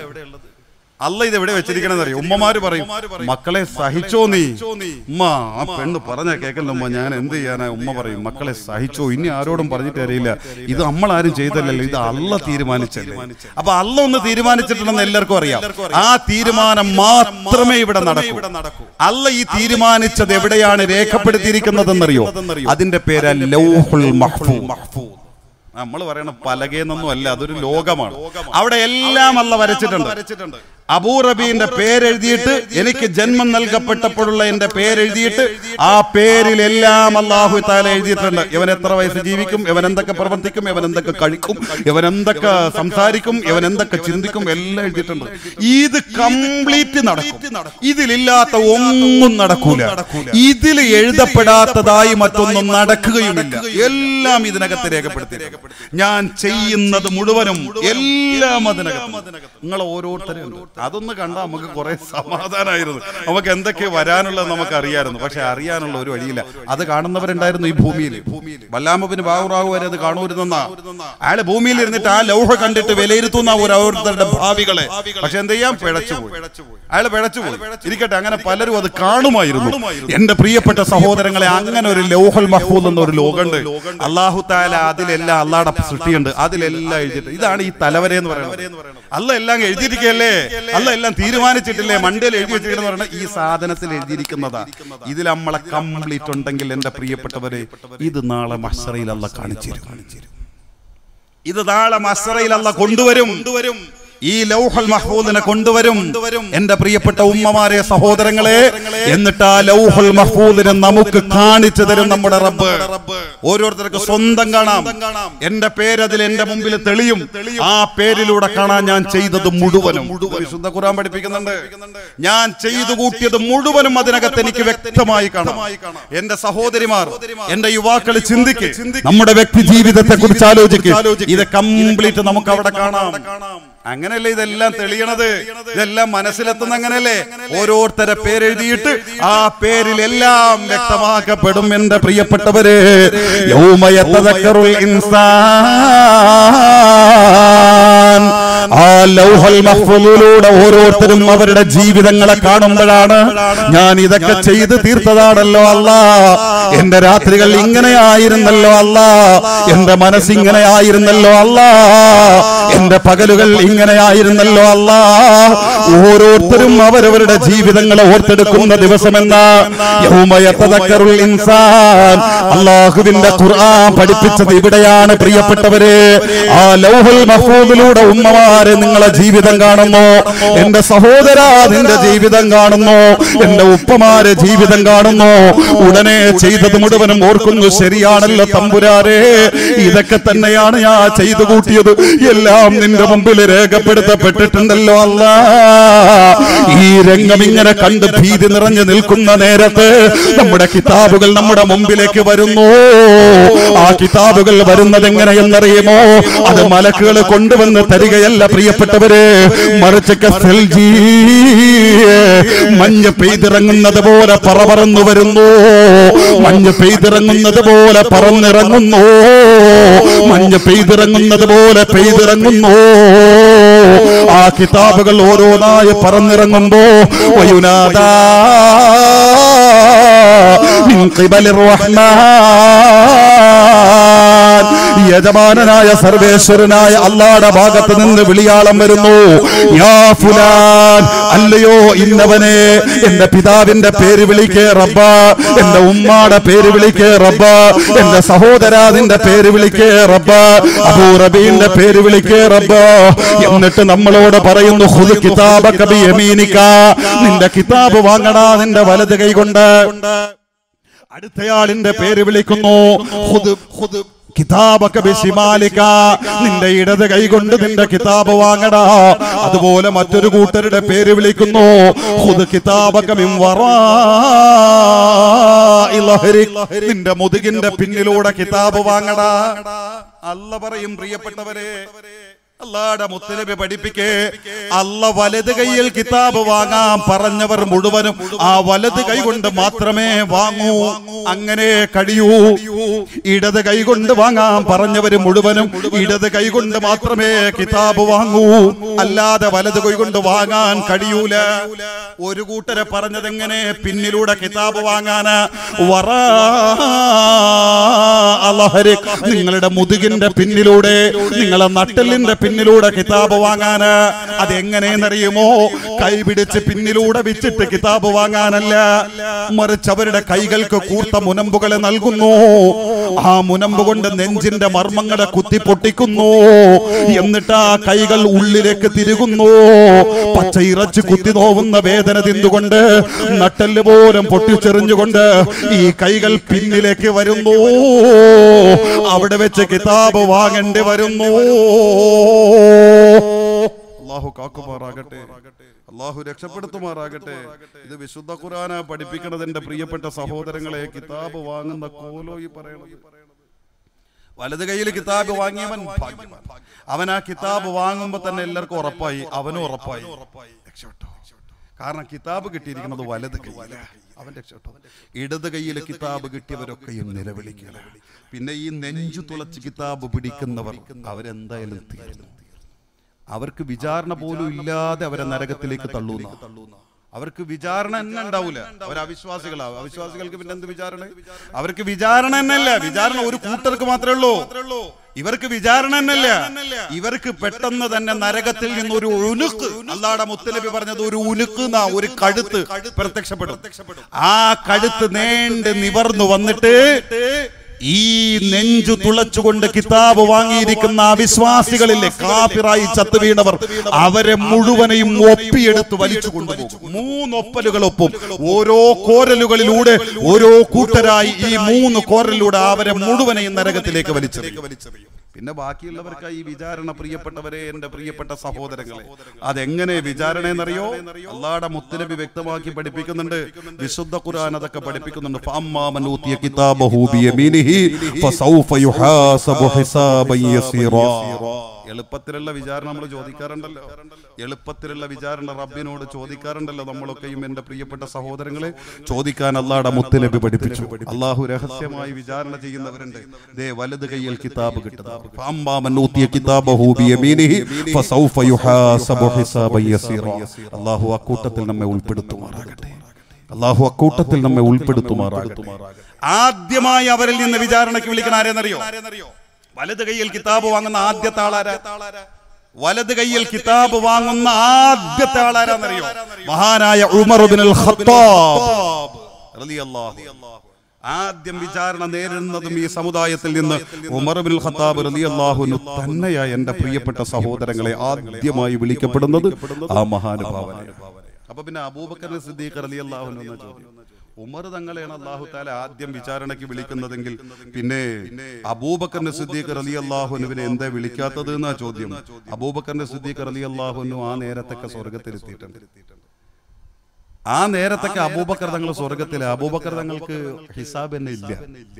അല്ല ഇത് എവിടെ വെച്ചിരിക്കണെന്ന് അറിയോ ഉമ്മമാര് പറയും മക്കളെ സഹിച്ചോ നീ ഉമ്മ ആ പെണ്ണ് പറഞ്ഞ കേക്കല്ല ഉമ്മ ഞാൻ എന്ത് ചെയ്യാനാ ഉമ്മ പറയും മക്കളെ സഹിച്ചോ ഇനി ആരോടും പറഞ്ഞിട്ട് അറിയില്ല ഇത് നമ്മൾ ആരും ചെയ്തല്ലല്ലോ ഇത് അല്ല തീരുമാനിച്ചല്ലേ അപ്പൊ അല്ല ഒന്ന് തീരുമാനിച്ചിട്ടുണ്ടെന്ന് എല്ലാവർക്കും അറിയാം ആ തീരുമാനം മാത്രമേ ഇവിടെ നടക്കൂ അല്ല ഈ തീരുമാനിച്ചത് എവിടെയാണ് രേഖപ്പെടുത്തിയിരിക്കുന്നതെന്നറിയോ അതിന്റെ പേര് ലൗഹുൽ മഹ്ഫൂദ് നമ്മൾ പറയണ പലകയെന്നൊന്നും അല്ല അതൊരു ലോകമാണ് അവിടെ എല്ലാം അല്ല വരച്ചിട്ടുണ്ട് അബൂറബീന്റെ പേരെഴുതിയിട്ട് എനിക്ക് ജന്മം നൽകപ്പെട്ടപ്പോഴുള്ള എന്റെ പേരെഴുതിയിട്ട് ആ പേരിലെല്ലാം അള്ളാഹു താല എഴുതിയിട്ടുണ്ട് ഇവൻ എത്ര വയസ്സ് ജീവിക്കും ഇവൻ എന്തൊക്കെ പ്രവർത്തിക്കും ഇവൻ എന്തൊക്കെ കഴിക്കും ഇവൻ എന്തൊക്കെ സംസാരിക്കും ഇവൻ എന്തൊക്കെ ചിന്തിക്കും എല്ലാം എഴുതിയിട്ടുണ്ട് ഇത് കംപ്ലീറ്റ് നടക്കും ഇതിലില്ലാത്ത ഒന്നും നടക്കൂല ഇതിൽ എഴുതപ്പെടാത്തതായി മറ്റൊന്നും നടക്കുകയുമില്ല എല്ലാം ഇതിനകത്ത് രേഖപ്പെടുത്തി ഞാൻ ചെയ്യുന്നത് മുഴുവനും എല്ലാം അതിനകത്ത് നിങ്ങൾ ഓരോരുത്തരും അതൊന്ന് കണ്ടാൽ നമുക്ക് കുറെ സമാധാനമായിരുന്നു നമുക്ക് എന്തൊക്കെ വരാനുള്ളത് നമുക്ക് അറിയായിരുന്നു പക്ഷെ അറിയാനുള്ള ഒരു വഴിയില്ല അത് കാണുന്നവരുണ്ടായിരുന്നു ഈ ഭൂമിയിൽ വല്ലാമപ്പിന് ബാബുറാവു വരെ അത് കാണൂരുന്ന അയാള് ഭൂമിയിൽ ഇരുന്നിട്ട് ആ ലൗഹ കണ്ടിട്ട് വിലയിരുത്തുന്ന ഒരു ഓരോരുത്തരുടെ ഭാവികളെ പക്ഷെ എന്ത് ചെയ്യാം പിഴച്ചുപോയി അയാൾ പിഴച്ചുപോയി ഇരിക്കട്ടെ അങ്ങനെ പലരും അത് കാണുമായിരുന്നു എന്റെ പ്രിയപ്പെട്ട സഹോദരങ്ങളെ അങ്ങനെ ഒരു ലൗഹൽ മഹ്ഫൂദ് എന്ന ഒരു ലോകമുണ്ട് അള്ളാഹു താല അതിലെല്ലാം അള്ളാടെ സൃഷ്ടിയുണ്ട് അതിലെല്ലാം എഴുതിയിട്ട് ഇതാണ് ഈ തലവരെ എന്ന് പറയുന്നത് അല്ല എല്ലാം എഴുതിയിരിക്കല്ലേ അല്ല എല്ലാം തീരുമാനിച്ചിട്ടില്ലേ മണ്ടയിൽ എഴുതി വെച്ചിരിക്കുന്ന പറയുന്നത് ഈ സാധനത്തിൽ എഴുതിയിരിക്കുന്നതാ ഇതിൽ നമ്മളെ കംപ്ലീറ്റ് ഉണ്ടെങ്കിൽ എന്റെ പ്രിയപ്പെട്ടവരെ ഇത് നാളെ മഷറയിൽ അല്ല കാണിച്ചു തരും ഇത് നാളെ മസറയിൽ അല്ല കൊണ്ടുവരും ഈ ലൗഹൽ മഹ്ഫൂദിനെ കൊണ്ടുവരും എന്റെ പ്രിയപ്പെട്ട ഉമ്മമാരെ സഹോദരങ്ങളെ എന്നിട്ട് ആ ലൗഹൽ മഹ്ഫൂദിനെ നമുക്ക് കാണിച്ചു തരും നമ്മുടെ റബ്ബ് ഓരോരുത്തർക്ക് സ്വന്തം കാണാം എന്റെ പേരതിൽ എന്റെ മുമ്പിൽ തെളിയും ആ പേരിലൂടെ കാണാൻ ഞാൻ ചെയ്തത് മുഴുവനും വിശുദ്ധ ഖുർആൻ പഠിപ്പിക്കുന്നുണ്ട് ഞാൻ ചെയ്തു കൂട്ടിയത് മുഴുവനും അതിനകത്ത് എനിക്ക് വ്യക്തമായി കാണാം എന്റെ സഹോദരിമാർ എന്റെ യുവാക്കൾ ചിന്തിക്ക് നമ്മുടെ വ്യക്തി ജീവിതത്തെ കുറിച്ച് ആലോചിക്കുക ഇത് കംപ്ലീറ്റ് നമുക്ക് അവിടെ കാണാം അങ്ങനെയല്ലേ ഇതെല്ലാം തെളിയണത് ഇതെല്ലാം മനസ്സിലെത്തുന്ന അങ്ങനെയല്ലേ ഓരോരുത്തരെ പേരെഴുതിയിട്ട് ആ പേരിൽ എല്ലാം വ്യക്തമാക്കപ്പെടും എന്റെ പ്രിയപ്പെട്ടവര് യൗമയത്തതക്കറുൽ ഇൻസാൻ ആ ലൗഹൽ മഹ്ഫൂദിലൂടെ ഓരോരുത്തരും അവരുടെ ജീവിതങ്ങളെ കാണുമ്പോഴാണ് ഞാൻ ഇതൊക്കെ ചെയ്ത് തീർത്തതാണല്ലോ അല്ല എന്റെ രാത്രികൾ ഇങ്ങനെയായിരുന്നല്ലോ അല്ല എന്റെ മനസ്സിങ്ങനെയായിരുന്നല്ലോ അല്ല എന്റെ പകലുകൾ ഇങ്ങനെയായിരുന്നല്ലോ അല്ല ഓരോരുത്തരും അവരവരുടെ ജീവിതങ്ങളെ ഓർത്തെടുക്കുന്ന ദിവസമെന്ന യൗമയത്തതക്കറുൽ ഇൻസാൻ അള്ളാഹുവിന്റെ ഖുർആൻ പഠിപ്പിച്ചത് ഇവിടെയാണ് പ്രിയപ്പെട്ടവരെ ആ ലൗഹുൽ മഹ്ഫൂദിലൂടെ ഉമ്മമാരെ നിങ്ങൾ നിങ്ങളെ ജീവിതം കാണുന്നു എന്റെ സഹോദര നിന്റെ ജീവിതം കാണുന്നു എന്റെ ഉപ്പമാരെ ജീവിതം കാണുന്നു ഉടനെ ചെയ്തത് മുഴുവനും ഓർക്കുന്നു ശരിയാണല്ലോ തമ്പുരാരെ ഇതൊക്കെ തന്നെയാണ് ഞാൻ ചെയ്തു കൂട്ടിയത് എല്ലാം നിന്റെ മുമ്പിൽ രേഖപ്പെടുത്തപ്പെട്ടിട്ടുണ്ടല്ലോ അല്ല ഈ രംഗം ഇങ്ങനെ കണ്ട് ഭീതി നിറഞ്ഞു നിൽക്കുന്ന നേരത്ത് നമ്മുടെ കിതാബുകൾ നമ്മുടെ മുമ്പിലേക്ക് വരുന്നു ആ കിതാബുകൾ വരുന്നത് എങ്ങനെയെന്നറിയുമോ അത് മലക്കുകൾ കൊണ്ടുവന്ന് തരികയല്ല പ്രിയപ്പെട്ടവര് മറിച്ചൊക്കെ സെൽജി മഞ്ഞ് പെയ്തിറങ്ങുന്നത് പോലെ പറപറന്നു വരുന്നു മഞ്ഞ് പെയ്തിറങ്ങുന്നത് പോലെ പറന്നിറങ്ങുന്നു മഞ്ഞ് പെയ്തിറങ്ങുന്നത് പോലെ പെയ്തിറങ്ങുന്നു ആ കിതാബുകൾ ഓരോന്നായി പറന്നിറങ്ങുമ്പോ വയുനാദാ മിൻ ഖിബലിർ റഹ്മാൻ യജമാനനായ സർവേശ്വരനായ അള്ളാടെ ഭാഗത്ത് നിന്ന് വിളിയാളം വരുന്നു യാ ഫുലാൻ അല്ലയോ ഇന്നവനെ എന്റെ പിതാവിന്റെ പേര് വിളിക്കേ റബ്ബ എന്റെ ഉമ്മാടെ പേര് വിളിക്കേ റബ്ബ എന്റെ സഹോദരാതിന്റെ പേര് വിളിക്കേ റബ്ബ അബൂറബീന്റെ പേര് വിളിക്കേ റബ്ബ എന്നിട്ട് നമ്മളോട് പറയുന്നു ഹുദ് കിതാബ കബി യമീനിക്ക നിന്റെ കിതാബ് വാങ്ങടാ നിന്റെ വലത് കൈ കൊണ്ട് അടുത്തയാളിന്റെ പേര് വിളിക്കുന്നു ഹുദ് ഹുദ് കിതാബക ബിശിമാലിക നിന്റെ ഇടത് കൈകൊണ്ട് നിന്റെ കിതാബ് വാങ്ങടാ അതുപോലെ മറ്റൊരു കൂട്ടരുടെ പേര് വിളിക്കുന്നു ഹുദ് കിതാബക മിൻ വറാഇ ലഹരിക്. നിന്റെ മുതുകിന്റെ പിന്നിലൂടെ കിതാബ് വാങ്ങടാ അല്ല പറയും പ്രിയപ്പെട്ടവരെ അല്ലാടെ മുത്തലബി പഠിപ്പിക്കേ അല്ല വലത് കൈയിൽ കിതാബ് വാങ്ങാൻ പറഞ്ഞവർ മുഴുവനും ആ വലത് കൈ കൊണ്ട് മാത്രമേ വാങ്ങൂ അങ്ങനെ കഴിയൂ ഇടത് കൈ കൊണ്ട് വാങ്ങാൻ പറഞ്ഞവര് മുഴുവനും ഇടത് കൈ കൊണ്ട് മാത്രമേ കിതാബ് വാങ്ങൂ അല്ലാതെ വലത് കൈ കൊണ്ട് വാങ്ങാൻ കഴിയൂല ഒരു കൂട്ടരെ പറഞ്ഞതെങ്ങനെ പിന്നിലൂടെ കിതാബ് വാങ്ങാന് വറ അലഹരിക്. നിങ്ങളുടെ മുതുകിന്റെ പിന്നിലൂടെ നിങ്ങളെ നട്ടലിന്റെ പിന്നിലൂടെ കിതാബ് വാങ്ങാന് അതെങ്ങനെയെന്നറിയുമോ കൈ പിടിച്ച് പിന്നിലൂടെ വെച്ചിട്ട് കിതാബ് വാങ്ങാനല്ല മറിച്ച് അവരുടെ കൈകൾക്ക് കൂർത്ത മുനമ്പുകളെ നൽകുന്നു ആ മുനമ്പ് കൊണ്ട് നെഞ്ചിന്റെ മർമ്മങ്ങളെ കുത്തി പൊട്ടിക്കുന്നു എന്നിട്ട് ആ കൈകൾ ഉള്ളിലേക്ക് തിരുകുന്നു പച്ച ഇറച്ചി കുത്തി നോവുന്ന വേദന തിന്നുകൊണ്ട് നട്ടല് പോലും പൊട്ടിച്ചെറിഞ്ഞുകൊണ്ട് ഈ കൈകൾ പിന്നിലേക്ക് വരുന്നു അവിടെ വെച്ച് കിതാബ് വാങ്ങേണ്ടി വരുന്നു അള്ളാഹു കാക്കുമാറാകട്ടെ അള്ളാഹു രക്ഷപ്പെടുത്തുമാറാകട്ടെ ഇത് വിശുദ്ധ ഖുറാന പഠിപ്പിക്കണത് എന്റെ പ്രിയപ്പെട്ട സഹോദരങ്ങളെ കിതാബ് വാങ്ങുന്ന കോലോ ഈ പറയണത് വലത് കയ്യിൽ കിതാബ് വാങ്ങിയവൻ ഭാഗ്യവാൻ. അവൻ ആ കിതാബ് വാങ്ങുമ്പോ തന്നെ എല്ലാവർക്കും ഉറപ്പായി അവനും ഉറപ്പായി രക്ഷപ്പെട്ടു കാരണം കിതാബ് കിട്ടിയിരിക്കുന്നത് വലത് കയ്യില അവൻ രക്ഷപ്പെട്ടു ഇടത് കയ്യിൽ കിതാബ് കിട്ടിയവരൊക്കെയും നിലവിളിക്കുക പിന്നെ ഈ നെഞ്ചു തുളച്ച് കിതാബ് പിടിക്കുന്നവർ അവരെന്തായാലും തീർന്നു അവർക്ക് വിചാരണ പോലും ഇല്ലാതെ അവരെ നരകത്തിലേക്ക് തള്ളുന്ന അവർക്ക് വിചാരണ തന്നെ ഉണ്ടാവൂല അവർ അവിശ്വാസികളാവും അവിശ്വാസികൾക്ക് പിന്നെ എന്ത് വിചാരണ അവർക്ക് വിചാരണ തന്നെയല്ല വിചാരണ ഒരു കൂട്ടർക്ക് മാത്രമേ ഉള്ളൂ ഇവർക്ക് വിചാരണ തന്നെയല്ല ഇവർക്ക് പെട്ടെന്ന് തന്നെ നരകത്തിൽ നിന്ന് ഒരു ഉനുക്ക് അല്ലാടെ മുത്തലബി പറഞ്ഞത് ഒരു ഉനുക്ക് എന്നാ ഒരു കഴുത്ത് പ്രത്യക്ഷപ്പെടും ആ കഴുത്ത് നീണ്ട് നിവർന്നു വന്നിട്ട് ഈ നെഞ്ചു തുളച്ചുകൊണ്ട് കിതാബ് വാങ്ങിയിരിക്കുന്ന അവിശ്വാസികളിലെ കാപ്പിറായി ചത്തു വീണവർ അവരെ മുഴുവനെയും ഒപ്പിയെടുത്ത് വലിച്ചു കൊണ്ടുപോകും മൂന്നൊപ്പലുകളൊപ്പം ഓരോ കോരലുകളിലൂടെ ഓരോ കൂട്ടരായി ഈ മൂന്ന് കോരലിലൂടെ അവരെ മുഴുവനെയും നരകത്തിലേക്ക് വലിച്ചെറിയും പിന്നെ ബാക്കിയുള്ളവർക്ക് ഈ വിചാരണ പ്രിയപ്പെട്ടവരെ എന്റെ പ്രിയപ്പെട്ട സഹോദരങ്ങളെ അതെങ്ങനെ വിചാരണ എന്നറിയോ അള്ളാടെ മുത്തനബി വ്യക്തമാക്കി പഠിപ്പിക്കുന്നുണ്ട് വിശുദ്ധ ഖുർആൻ അതൊക്കെ പഠിപ്പിക്കുന്നുണ്ട് ഫഅമ്മാമൻ ഊതിയ കിതാബഹു ബിയമീനിഹി ഫസൗഫ യുഹാസബു ഹിസാബൻ യസീറാ എളുപ്പത്തിലുള്ള വിചാരണ നമ്മൾ ചോദിക്കാറുണ്ടല്ലോ എളുപ്പത്തിലുള്ള വിചാരണ റബ്ബിനോട് ചോദിക്കാറുണ്ടല്ലോ നമ്മളൊക്കെയും എന്റെ പ്രിയപ്പെട്ട സഹോദരങ്ങളെ ചോദിക്കാൻ അള്ളാടെ മുത്തലബി പഠിപ്പിച്ചു അള്ളാഹു രഹസ്യമായി വിചാരണ ചെയ്യുന്നവരുണ്ട് ദേ വലത് കയ്യിൽ കിതാബ് കിട്ടുന്നത് ഫഅമ്മാമൻ ഊതിയ കിതാബഹു ബിയമീനിഹി ഫസൗഫ യുഹാസബു ഹിസാബൻ യസീറാ അള്ളാഹു അക്കൂട്ടത്തിൽ നമ്മെ ഉൾപ്പെടുത്തുമാറാകട്ടെ അള്ളാഹു അക്കൂട്ടത്തിൽ നമ്മെ ഉൾപ്പെടുത്തുമാറാകട്ടെ ആദ്യമായി അവരിൽ നിന്ന് വിചാരണയ്ക്ക് വിളിക്കണ ആരെന്നറിയോ വലത് കയ്യിൽ കിതാബ് വാങ്ങുന്ന ആദ്യത്തെ ആളാരാ വലത് കയ്യിൽ കിതാബ് വാങ്ങുന്ന ആദ്യത്തെ ആളാരാന്നറിയോ മഹാനായ ഉമർ ബിൻ അൽ ഖത്താബ് റളിയല്ലാഹു അൻഹു. ആദ്യം വിചാരണ നേരിടുന്നതും ഈ സമുദായത്തിൽ നിന്ന് ഉമർ ബിൻ ഖത്താബ് റളിയല്ലാഹുവിനു തന്നെയായ എന്റെ പ്രിയപ്പെട്ട സഹോദരങ്ങളെ ആദ്യമായി വിളിക്കപ്പെടുന്നത് ആ മഹാനുഭാവനാണ് അപ്പൊ പിന്നെ അബൂബക്കർ സിദ്ദീഖ് റളിയല്ലാഹുവിനു എന്ന ചോദ്യം ഉമർ തങ്ങളെയാണ് അള്ളാഹു താല ആദ്യം വിചാരണയ്ക്ക് വിളിക്കുന്നതെങ്കിൽ പിന്നെ അബൂബക്കറിന്റെ സിദ്ദീഖ് റലി അള്ളാഹുനുവിനെ എന്താ വിളിക്കാത്തത് എന്നാ ചോദ്യം അബൂബക്കറിന്റെ സിദ്ദീഖ് റലി അള്ളാഹുനു ആ നേരത്തൊക്കെ സ്വർഗത്തിലെത്തിയിട്ടുണ്ട് ആ നേരത്തൊക്കെ അബൂബക്കർ തങ്ങൾ സ്വർഗത്തില് അബൂബക്കർ തങ്ങൾക്ക് ഹിസാബ് തന്നെ ഇല്ല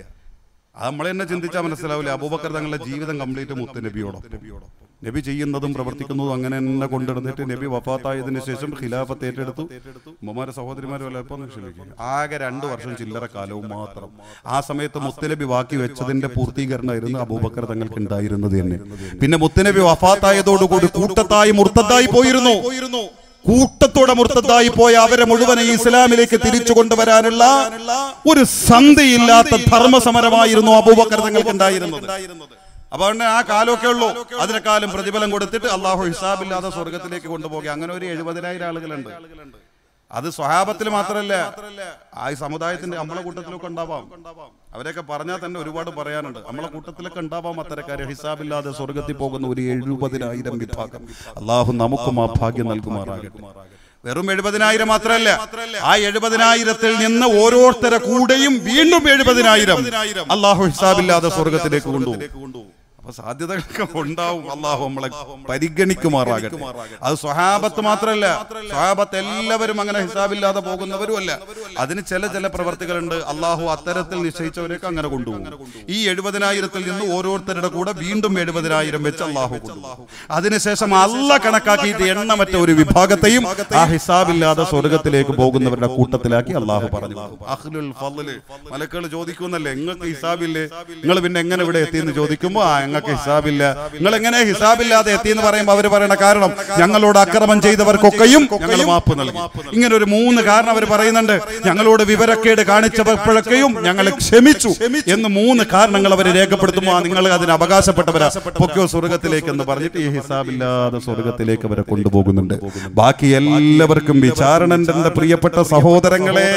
അത് നമ്മൾ തന്നെ ചിന്തിച്ചാൽ മനസ്സിലാവില്ല അബൂബക്കർ തങ്ങളുടെ ജീവിതം കംപ്ലീറ്റ് മുത്ത് നബിയോടൊപ്പം നബി ചെയ്യുന്നതും പ്രവർത്തിക്കുന്നതും അങ്ങനെ തന്നെ കൊണ്ടുവന്നിട്ട് നബി വഫാത്തായതിനു ശേഷം ഖിലാഫത്ത് ഏറ്റെടുത്തു ഉമ്മമാരെ സഹോദരിമാരെ വല്ലപ്പം ക്ഷമിക്കും ആകെ രണ്ട് വർഷം ചില്ലറ കാലവും മാത്രം ആ സമയത്ത് മുത്തനബി ബാക്കി വെച്ചതിന്റെ പൂർത്തീകരണമായിരുന്നു അബൂബക്കർ തങ്ങൾക്ക് ഉണ്ടായിരുന്നത് തന്നെ പിന്നെ മുത്തനബി വഫാത്തായതോടുകൂടി കൂട്ടത്തായി മുർത്തത്തായി പോയിരുന്നു കൂട്ടത്തോടെ മുർത്തത്തായി പോയ അവരെ മുഴുവൻ ഈ ഇസ്ലാമിലേക്ക് തിരിച്ചു കൊണ്ടുവരാനുള്ള ഒരു സന്ധിയില്ലാത്ത ധർമ്മസമരമായിരുന്നു അബൂബക്കർ തങ്ങൾക്ക് ഉണ്ടായിരുന്നത് അപ്പൊ അതുകൊണ്ട് ആ കാലമൊക്കെ ഉള്ളൂ അതിനെക്കാലം പ്രതിഫലം കൊടുത്തിട്ട് അള്ളാഹു ഹിസാബില്ലാതെ സ്വർഗത്തിലേക്ക് കൊണ്ടുപോകുക അങ്ങനെ ഒരു എഴുപതിനായിരം ആളുകളുണ്ട് അത് സ്വഹാബത്തിൽ മാത്രമല്ല ആ ഈ സമുദായത്തിന്റെ നമ്മളെ കൂട്ടത്തിലൊക്കെ ഉണ്ടാവാം അവരെയൊക്കെ പറഞ്ഞാൽ തന്നെ ഒരുപാട് പറയാനുണ്ട് നമ്മളെ കൂട്ടത്തിലൊക്കെ ഉണ്ടാവാം അത്തരക്കാരെ ഹിസാബില്ലാതെ സ്വർഗത്തിൽ പോകുന്ന ഒരു എഴുപതിനായിരം വിഭാഗം അള്ളാഹു നമുക്കും ആ ഭാഗ്യം നൽകുമാറാകട്ടെ വെറും എഴുപതിനായിരം മാത്രമല്ല ആ എഴുപതിനായിരത്തിൽ നിന്ന് ഓരോരുത്തരെ കൂടെയും വീണ്ടും എഴുപതിനായിരം അള്ളാഹു ഹിസാബില്ലാതെ സ്വർഗത്തിലേക്ക് കൊണ്ടുപോകും അപ്പൊ സാധ്യതകളൊക്കെ ഉണ്ടാവും അള്ളാഹു നമ്മളെ പരിഗണിക്കുമാറാകട്ടെ അത് സ്വഹാബത്ത് മാത്രമല്ല സ്വഹാബത്ത് എല്ലാവരും അങ്ങനെ ഹിസാബില്ലാതെ പോകുന്നവരുമല്ല അതിന് ചില ചില പ്രവർത്തികളുണ്ട് അള്ളാഹു അത്തരത്തിൽ നിശ്ചയിച്ചവരൊക്കെ അങ്ങനെ കൊണ്ടുപോകും ഈ എഴുപതിനായിരത്തിൽ നിന്ന് ഓരോരുത്തരുടെ കൂടെ വീണ്ടും എഴുപതിനായിരം വെച്ച് അള്ളാഹു കൊണ്ടുപോകും അതിനുശേഷം അല്ല കണക്കാക്കിയിട്ട് എണ്ണമറ്റ ഒരു വിഭാഗത്തെയും ആ ഹിസാബില്ലാതെ സ്വർഗത്തിലേക്ക് പോകുന്നവരുടെ കൂട്ടത്തിലാക്കി അള്ളാഹു പറഞ്ഞു അഹ്ലുൽ ഫضല് മലക്കൾ ചോദിക്കുന്നല്ലേ നിങ്ങൾക്ക് ഹിസാബില്ലേ നിങ്ങൾ പിന്നെ എങ്ങനെ ഇവിടെ എത്തിയെന്ന് ചോദിക്കുമ്പോൾ ആ ഞങ്ങൾക്ക് ഹിസാബില്ല നിങ്ങൾ എങ്ങനെ ഹിസാബില്ലാതെ എത്തിയെന്ന് പറയുമ്പോൾ അവർ പറയണ കാരണം ഞങ്ങളോട് അക്രമം ചെയ്തവർക്കൊക്കെയും ഞങ്ങൾ മാപ്പ് നൽകി ഇങ്ങനെ ഒരു മൂന്ന് കാരണം അവർ പറയുന്നുണ്ട് ഞങ്ങളോട് വിവരക്കേട് കാണിച്ചപ്പോഴൊക്കെയും ഞങ്ങൾ ക്ഷമിച്ചു എന്ന് മൂന്ന് കാരണങ്ങൾ അവർ രേഖപ്പെടുത്തുമ്പോൾ ആ നിങ്ങൾ അതിന് അവകാശപ്പെട്ടവരാ പൊക്കോ സ്വർഗത്തിലേക്ക് എന്ന് പറഞ്ഞിട്ട് ഈ ഹിസാബില്ലാതെ സ്വർഗത്തിലേക്ക് അവരെ കൊണ്ടുപോകുന്നുണ്ട് ബാക്കി എല്ലാവർക്കും വിചാരണന്റെ പ്രിയപ്പെട്ട സഹോദരങ്ങളെ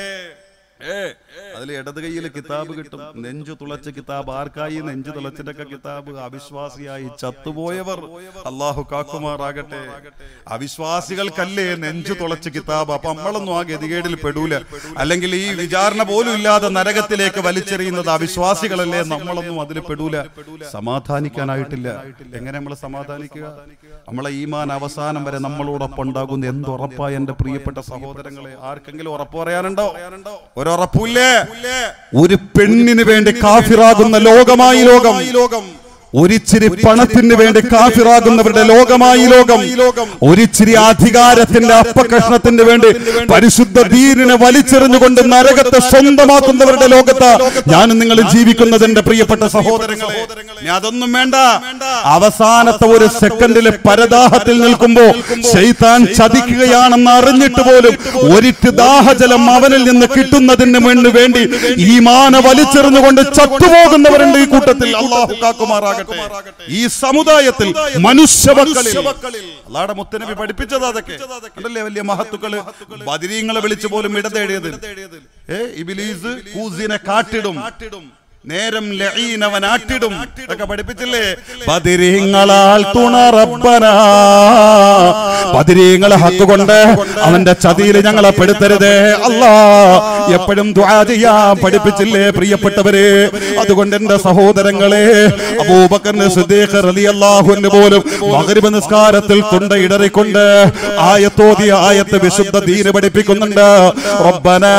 അതിൽ ഇടത് കയ്യിൽ കിതാബ് കിട്ടും നെഞ്ചു തുളച്ച് കിതാബ് ആർക്കായി നെഞ്ചു തുളച്ചിട്ടൊക്കെ കിതാബ് അവിശ്വാസിയായി ചത്തുപോയവർ അള്ളാഹു കാക്കുമാറാകട്ടെ അവിശ്വാസികൾക്കല്ലേ നെഞ്ചു തുളച്ച് കിതാബ് അപ്പൊ നമ്മളൊന്നും ആ ഗതികേടിൽ പെടൂല അല്ലെങ്കിൽ ഈ വിചാരണ പോലും ഇല്ലാതെ നരകത്തിലേക്ക് വലിച്ചെറിയുന്നത് അവിശ്വാസികളല്ലേ നമ്മളൊന്നും അതിൽ പെടൂല സമാധാനിക്കാനായിട്ടില്ല എങ്ങനെ നമ്മൾ സമാധാനിക്കുക നമ്മളെ ഈമാൻ അവസാനം വരെ നമ്മളോടൊപ്പം ഉണ്ടാകുന്ന എന്തുറപ്പാ എന്റെ പ്രിയപ്പെട്ട സഹോദരങ്ങളെ ആർക്കെങ്കിലും ഉറപ്പ് പറയാനുണ്ടോ ഒരുറപ്പില്ലേ ഒരു പെണ്ണിന് വേണ്ടി കാഫിറാകുന്ന ലോകമായി ലോകം ഒരിച്ചിരി പണത്തിന് വേണ്ടി കാഫിറാകുന്നവരുടെ ലോകമായി ലോകം ഒരിച്ചിരി അധികാരത്തിന്റെ അപ്പകഷ്ണത്തിന് വേണ്ടി പരിശുദ്ധ ദീനിനെ വലിച്ചെറിഞ്ഞുകൊണ്ട് നരകത്തെ സ്വന്തമാക്കുന്നവരുടെ ലോകത്ത് ഞാനും നിങ്ങൾ ജീവിക്കുന്നത് എന്റെ പ്രിയപ്പെട്ട സഹോദരങ്ങളെ ഇനി അതൊന്നും വേണ്ട അവസാനത്തെ ഒരു സെക്കൻഡിലെ പരദാഹത്തിൽ നിൽക്കുമ്പോ ശൈത്താൻ ചതിക്കുകയാണെന്ന് അറിഞ്ഞിട്ട് പോലും ഒരിറ്റ് ദാഹജലം അവനിൽ നിന്ന് കിട്ടുന്നതിന് വേണ്ടി വേണ്ടി ഈ മാന വലിച്ചെറിഞ്ഞുകൊണ്ട് ചത്തുപോകുന്നവരുണ്ട് ഈ കൂട്ടത്തിൽ അള്ളാഹു കാക്കുമാറാകട്ടെ ഈ സമുദായത്തിൽ മനുഷ്യമക്കളിൽ അള്ളാടെ മുത്തനബി പഠിപ്പിച്ചത് അതൊക്കെ കണ്ടല്ലേ വലിയ മഹത്തുക്കള് ബദിരീങ്ങളെ വിളിച്ചു പോലും ഇടതേടിയത് ഏ ഇബിലീസ് കൂസിനെ കാട്ടിടും നേരം ലഈനവൻ ആട്ടിടും ഒക്കെ പഠിപ്പിച്ചില്ലേ ബദിരീങ്ങളാൽ തുണറപ്പന ബദിരീങ്ങളെ ഹക്കുകൊണ്ട് അവന്റെ ചതിയിൽ ഞങ്ങളെ പെടുത്തരുതേ അല്ലാ എപ്പോഴും ദുആ ചെയ്യാൻ പഠിപ്പിച്ചില്ലേ പ്രിയപ്പെട്ടവരെ അതുകൊണ്ട് എന്റെ സഹോദരങ്ങളെ അബൂബക്കറിന് സിദ്ദീഖ് റളിയല്ലാഹു അൻഹു പോലും മഗ്രിബ് നിസ്കാരത്തിൽ തുണ്ട ഇടറിക്കൊണ്ട് ആയത്തോതി ആയത്ത് വിശുദ്ധ ദീന് പഠിപ്പിക്കുന്നുണ്ട് റബ്ബനാ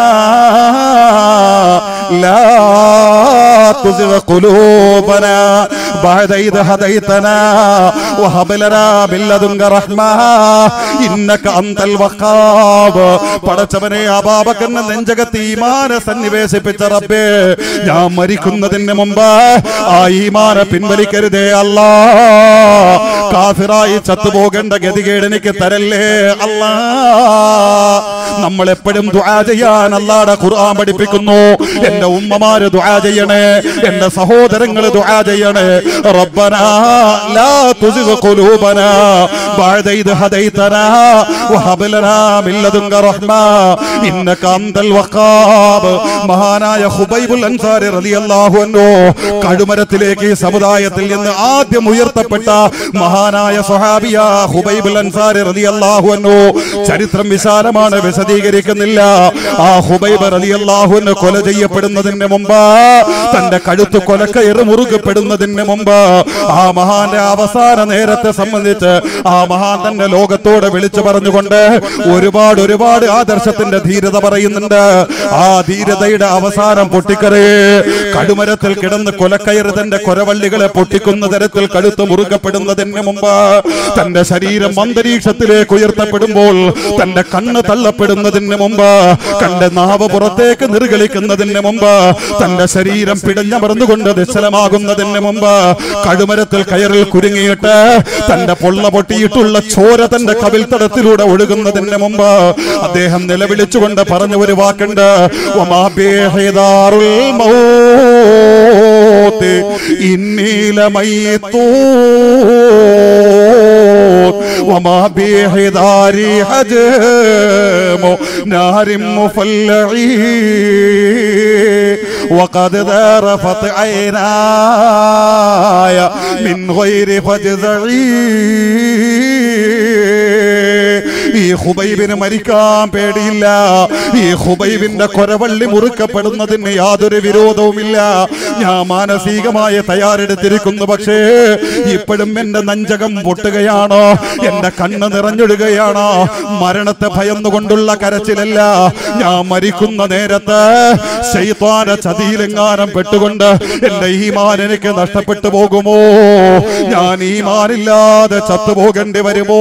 لا تزغ قلوبنا بعد إذ هديتنا وهب لنا من لدنك رحمة إنك أنت الوهاب പടച്ചവനെ അബാബക്കറിന്റെ നെഞ്ചകത്ത് ഈമാന സന്നിവേശിപ്പിച്ച റബ്ബേ ഞാൻ മരിക്കുന്നതിന് മുമ്പ് ആ ഈമാന പിൻവലിക്കരുതേ അല്ലാ കാഫിറായി ചത്തുപോകേണ്ട ഗതികേട് എനിക്ക് തരല്ലേ അല്ലാ നമ്മൾ എപ്പോഴും ദുആ ചെയ്യാൻ അല്ലാടെ ഖുർആൻ പഠിപ്പിക്കുന്നു എന്റെ ഉമ്മമാര് ദുആ ചെയ്യണേ എന്റെ സഹോദരങ്ങൾ ദുആ ചെയ്യണേ റബ്ബനാ ലാ തുസിഗ് ഖുലൂബനാ ബഅദ ഇദ് ഹദൈതനാ വഹബ് ലനാ മിൻ ലദുൻക റഹ്മ ഇന്നക അൻതൽ വഖാബ് മഹാനായ ഹുബൈബുൽ അൻസാരി റളിയല്ലാഹു അൻഹു കഴുമരത്തിലേക്ക് ഈ സമുദായത്തിൽ നിന്ന് ആദ്യം ഉയർത്തപ്പെട്ട മഹാനായ സ്വഹാബിയ ഹുബൈബുൽ അൻസാരി റളിയല്ലാഹു അൻഹു ചരിത്രം വിശാലമാണ് വിശദീകരിക്കുന്നില്ല ആ ഹുബൈബ് റളിയല്ലാഹു അൻഹു കൊല ചെയ്യപ്പെടുന്നതിന് മുമ്പ് തന്റെ കഴുത്ത് കൊലക്കയറ് മുറുകപ്പെടുന്നതിന് മുമ്പ് ആ മഹാന്റെ അവസാന നേരത്തെ സംബന്ധിച്ച് ആ മഹാൻ തന്നെ ലോകത്തോട് വിളിച്ചു പറഞ്ഞുകൊണ്ട് ഒരുപാട് ഒരുപാട് ആദർശത്തിന്റെ ധീരത പറയുന്നുണ്ട് ആ ധീരതയുടെ അവസാനം പൊട്ടിക്കറേ കടുമരത്തിൽ കിടന്ന് കൊലക്കയറ് തന്റെ കൊരവള്ളികളെ പൊട്ടിക്കുന്ന തരത്തിൽ കഴുത്ത് മുറുകപ്പെടുന്നതിന് മുമ്പ് തന്റെ ശരീരം അന്തരീക്ഷത്തിലേക്ക് ഉയർത്തപ്പെടുമ്പോൾ തന്റെ കണ്ണ് തള്ളപ്പെടുന്നതിന് മുമ്പ് തന്റെ നാവ് പുറത്തേക്ക് നിർഗളിക്കുന്നതിന് മുമ്പ് തന്റെ ശരീരം പിടഞ്ഞമർന്നുകൊണ്ട് നിശ്ചലമാകുന്നതിന് മുമ്പ് കഴുമരത്തിൽ കയറിൽ കുരുങ്ങിയിട്ട് തന്റെ പൊള്ള പൊട്ടിയിട്ടുള്ള ചോര തന്റെ കവിൽത്തടത്തിലൂടെ ഒഴുകുന്നതിന് മുമ്പ് അദ്ദേഹം നിലവിളിച്ചുകൊണ്ട് പറഞ്ഞ ഒരു വാക്കുണ്ട് "വമാ ബിഹിദാറുൽ മൗത്ത് ഇന്നി ലമയ്യിത്തൂൻ വമാ ബിഹിദാരി ഹജമു നാരിം മുഫല്ലഈ وقد ذرفت عيناي من غير فجزعي ഈ ഹുബൈബിന് മരിക്കാൻ പേടിയില്ല ഈ ഹുബൈബിന്റെ കൊരവള്ളി മുറുക്കപ്പെടുന്നതിന് യാതൊരു വിരോധവുമില്ല ഞാൻ മാനസികമായ തയ്യാറെടുത്തിരിക്കുന്നു പക്ഷേ ഇപ്പോഴും എന്റെ നഞ്ചകം പൊട്ടുകയാണോ എന്റെ കണ്ണ് നിറഞ്ഞൊഴുകയാണോ മരണത്തെ ഭയന്നുകൊണ്ടുള്ള കരച്ചിലല്ല ഞാൻ മരിക്കുന്ന നേരത്ത് ശൈത്വാന ചതിയിലെങ്ങാനം പെട്ടുകൊണ്ട് എന്റെ ഈമാൻ എനിക്ക് നഷ്ടപ്പെട്ടു പോകുമോ ഞാൻ ഈമാനില്ലാതെ ചത്തുപോകേണ്ടി വരുമോ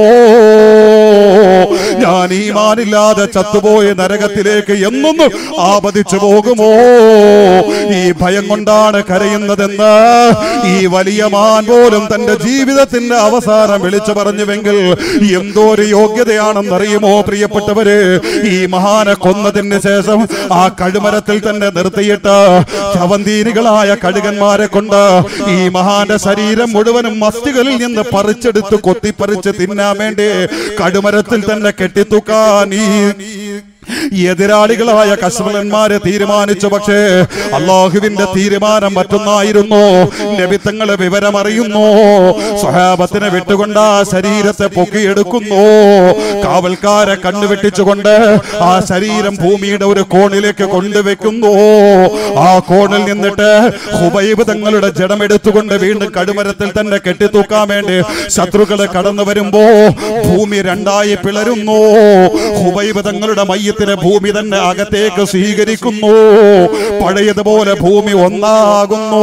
ഞാൻ ഈമാനില്ലാതെ ചത്തുപോയ നരകത്തിലേക്ക് എന്നൊന്നും ആപതിച്ചു പോകുമോ ഈ ഭയം കൊണ്ടാണ് കരയുന്നതെന്ന് ഈ വലിയ മാൻ പോലും തന്റെ ജീവിതത്തിന്റെ അവസാനം വിളിച്ചു പറഞ്ഞുവെങ്കിൽ എന്തോ ഒരു യോഗ്യതയാണെന്നറിയുമോ പ്രിയപ്പെട്ടവര് ഈ മഹാനെ കൊന്നതിന് ശേഷം ആ കഴുമരത്തിൽ തന്നെ നിർത്തിയിട്ട് ചവന്തീനികളായ കഴുകന്മാരെ കൊണ്ട് ഈ മഹാന്റെ ശരീരം മുഴുവനും മസ്തികളിൽ നിന്ന് പറിച്ചെടുത്ത് കൊത്തിപ്പറിച്ച് തിന്നാൻ വേണ്ടി കടുമരത്തിൽ തന്നെ കെട്ടിത്തൂക്കാൻ ഈ എതിരാളികളായ കശ്മലന്മാരെ തീരുമാനിച്ചു പക്ഷേ അള്ളാഹുവിന്റെ തീരുമാനം മറ്റൊന്നായിരുന്നു നബിത്തങ്ങളെ വിവരമറിയുന്നു സ്വഹാബത്തിനെ വിട്ടുകൊണ്ട് ആ ശരീരത്തെ പൊക്കിയെടുക്കുന്നു കാവൽക്കാരെ കണ്ണുവെട്ടിച്ചുകൊണ്ട് ആ ശരീരം ഭൂമിയുടെ ഒരു കോണിലേക്ക് കൊണ്ടുവെക്കുന്നു ആ കോണിൽ നിന്നിട്ട് ഹുബൈബ് തങ്ങളുടെ ജഡമെടുത്തുകൊണ്ട് വീണ്ടും കടുമരത്തിൽ തന്നെ കെട്ടിത്തൂക്കാൻ വേണ്ടി ശത്രുക്കളെ കടന്നു വരുമ്പോ ഭൂമി രണ്ടായി പിളരുന്നു ഹുബൈബ് തങ്ങളുടെ മയ്യത്തിനെ ഭൂമി തന്നെ അകത്തേക്ക് സ്വീകരിക്കുന്നു പഴയതുപോലെ ഭൂമി ഒന്നാകുന്നു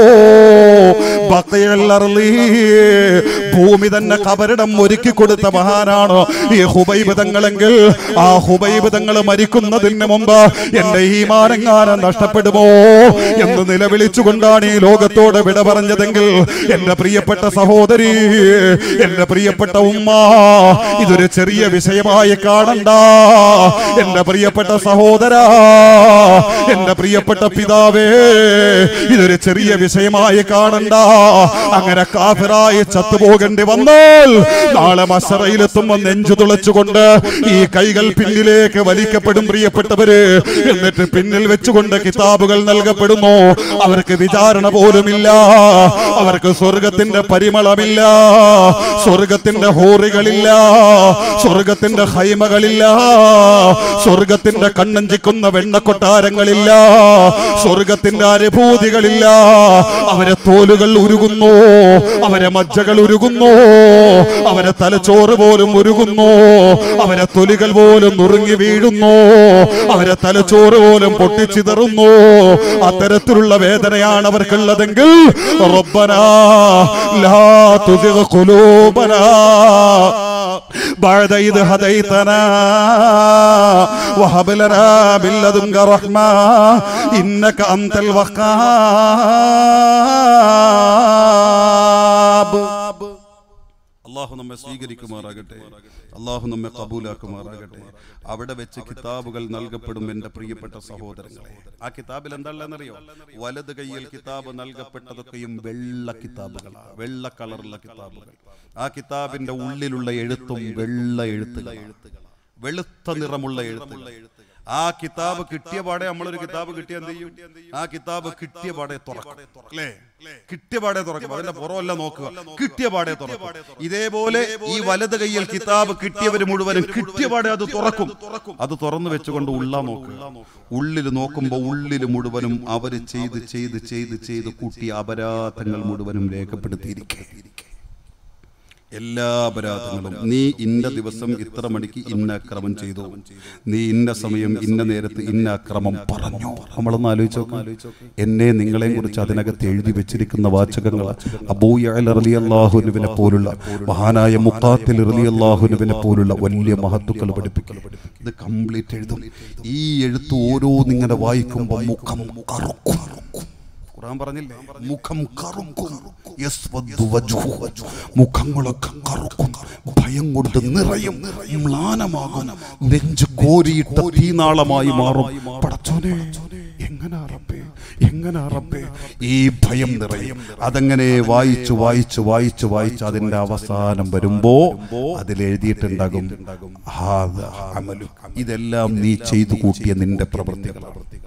ബഖയല്ലർളി. ഭൂമി തന്നെ കബറിടം ഒരുക്കി കൊടുത്ത മഹാനാണ് ഈ ഹുബൈബ് തങ്ങളെങ്കിൽ ആ ഹുബൈബ് തങ്ങൾ മരിക്കുന്നതിന് മുമ്പ് എന്റെ ഈ മാനങ്ങാനം നഷ്ടപ്പെടുമോ എന്ന് നിലവിളിച്ചുകൊണ്ടാണ് ഈ ലോകത്തോട് വിട പറഞ്ഞതെങ്കിൽ എന്റെ പ്രിയപ്പെട്ട സഹോദരി എന്റെ പ്രിയപ്പെട്ട ഉമ്മ ഇതൊരു ചെറിയ വിഷയമായി കാണണ്ട എന്റെ പ്രിയപ്പെട്ട സഹോദര എന്റെ പ്രിയപ്പെട്ട പിതാവേ ഇതൊരു ചെറിയ വിഷയമായി കാണണ്ട അങ്ങനെ കാഫിറായി ചത്തുപോകേണ്ടി വന്നാൽ നാളെ മസറയിലെത്തുമ്പോൾ നെഞ്ചു തുളച്ചുകൊണ്ട് ഈ കൈകൾ പിന്നിലേക്ക് വലിക്കപ്പെടും പ്രിയപ്പെട്ടവര് എന്നിട്ട് പിന്നിൽ വെച്ചുകൊണ്ട് കിതാബുകൾ നൽകപ്പെടുന്നു അവർക്ക് വിചാരണ പോലുമില്ല അവർക്ക് സ്വർഗത്തിന്റെ പരിമളമില്ല സ്വർഗത്തിന്റെ ഹോറികളില്ല സ്വർഗത്തിന്റെ ഹൈമകളില്ല സ്വർഗത്തിന്റെ കണ്ണഞ്ചിക്കുന്ന വെണ്ണക്കൊട്ടാരങ്ങളില്ല സ്വർഗത്തിന്റെ അനുഭൂതികളില്ല അവരെ തോലുകൾ ഉരുകുന്നു അവരെ മജ്ജകൾ ഉരുകുന്നു അവരെ തലച്ചോറ് പോലും ഉരുകുന്നു അവരെ തൊലികൾ പോലും നുറുങ്ങി വീഴുന്നു അവരെ തലച്ചോറ് പോലും പൊട്ടിച്ചിതറുന്നു അത്തരത്തിലുള്ള വേദനയാണ് അവർക്കുള്ളതെങ്കിൽ റബ്ബനാ ലാ തുസിഗ് ഖുലൂബനാ بعد إذ هديتنا وهب لنا من لدنك رحمة إنك أنت الوهاب അള്ളാഹു നമ്മെ സ്വീകരിക്കുമാറാകട്ടെ അള്ളാഹു നമ്മെ കബൂലാക്കുമാറാകട്ടെ അവിടെ വെച്ച് കിതാബുകൾ നൽകപ്പെടും എൻ്റെ പ്രിയപ്പെട്ട സഹോദരങ്ങളെ ആ കിതാബിൽ എന്താണെന്നറിയോ വലത് കയ്യിൽ കിതാബ് നൽകപ്പെട്ടതൊക്കെയും വെള്ള കിതാബുകളാണ് വെള്ള കളറുള്ള കിതാബുകൾ ആ കിതാബിന്റെ ഉള്ളിലുള്ള എഴുത്തും വെള്ള എഴുത്തുകൾ വെളുത്ത നിറമുള്ള എഴുത്തുകൾ ആ കിതാബ് കിട്ടിയ പാടെ നമ്മളൊരു കിതാബ് കിട്ടിയ എന്ത് ചെയ്യും ആ കിതാബ് കിട്ടിയ പാടെ തുറക്കും അല്ലേ കിട്ടിയ പാടെ തുറക്കും അതിന്റെ പുറമല്ല നോക്കുക കിട്ടിയ പാടെ തുറക്കും ഇതേപോലെ ഈ വലത് കയ്യിൽ കിതാബ് കിട്ടിയവര് മുഴുവനും കിട്ടിയ പാടെ അത് തുറക്കും അത് തുറന്നു വെച്ചുകൊണ്ട് ഉള്ള നോക്കുക ഉള്ളിൽ നോക്കുമ്പോ ഉള്ളിൽ മുഴുവനും അവര് ചെയ്ത് ചെയ്ത് ചെയ്ത് ചെയ്ത് കൂട്ടിയ അപരാധങ്ങൾ മുഴുവനും രേഖപ്പെടുത്തിയിരിക്കെ എല്ലാ അപരാധങ്ങളും നീ ഇന്ന ദിവസം ഇത്ര മണിക്ക് ഇന്ന അക്രമം ചെയ്തു നീ ഇന്ന സമയം ഇന്ന നേരത്ത് ഇന്ന അക്രമം പറഞ്ഞു നമ്മളൊന്ന് ആലോചിച്ച് നോക്ക് എന്നെ നിങ്ങളെയും കുറിച്ച് അതിനകത്ത് എഴുതി വെച്ചിരിക്കുന്ന വാചകങ്ങൾ അബൂയഅലിയല്ലാഹുനുവിനെ പോലുള്ള മഹാനായ മുക്കാത്തിൽ അള്ളാഹുനുവിനെ പോലുള്ള വലിയ മഹത്തുക്കൾ പഠിപ്പിക്കും ഇത് കംപ്ലീറ്റ് എഴുതും ഈ എഴുത്ത് ഓരോ നിങ്ങനെ വായിക്കുമ്പോൾ മുഖം കറുക്കും ഖുർആൻ പറഞ്ഞില്ലേ മുഖം കറുക്കും യസ്വദ്ദു വജ്ഹു. മുഖങ്ങളൊക്കെ കറുക്കും ഭയം കൊണ്ട് നിറയും മ്ലാനമാകും നെഞ്ച് കോരിയിട്ട തീനാളമായി മാറും പടച്ചോനെ എങ്ങനെ റബ്ബേ എങ്ങനെ റബ്ബേ ഈ ഭയം നിറയും അതങ്ങനെ വായിച്ചു വായിച്ചു വായിച്ചു വായിച്ച് അതിന്റെ അവസാനം വരുമ്പോ അതിൽ എഴുതിയിട്ടുണ്ടാകും ഹാദ അമലു ഇതെല്ലാം നീ ചെയ്തു കൂട്ടിയ നിന്റെ പ്രവൃത്തികളാണ്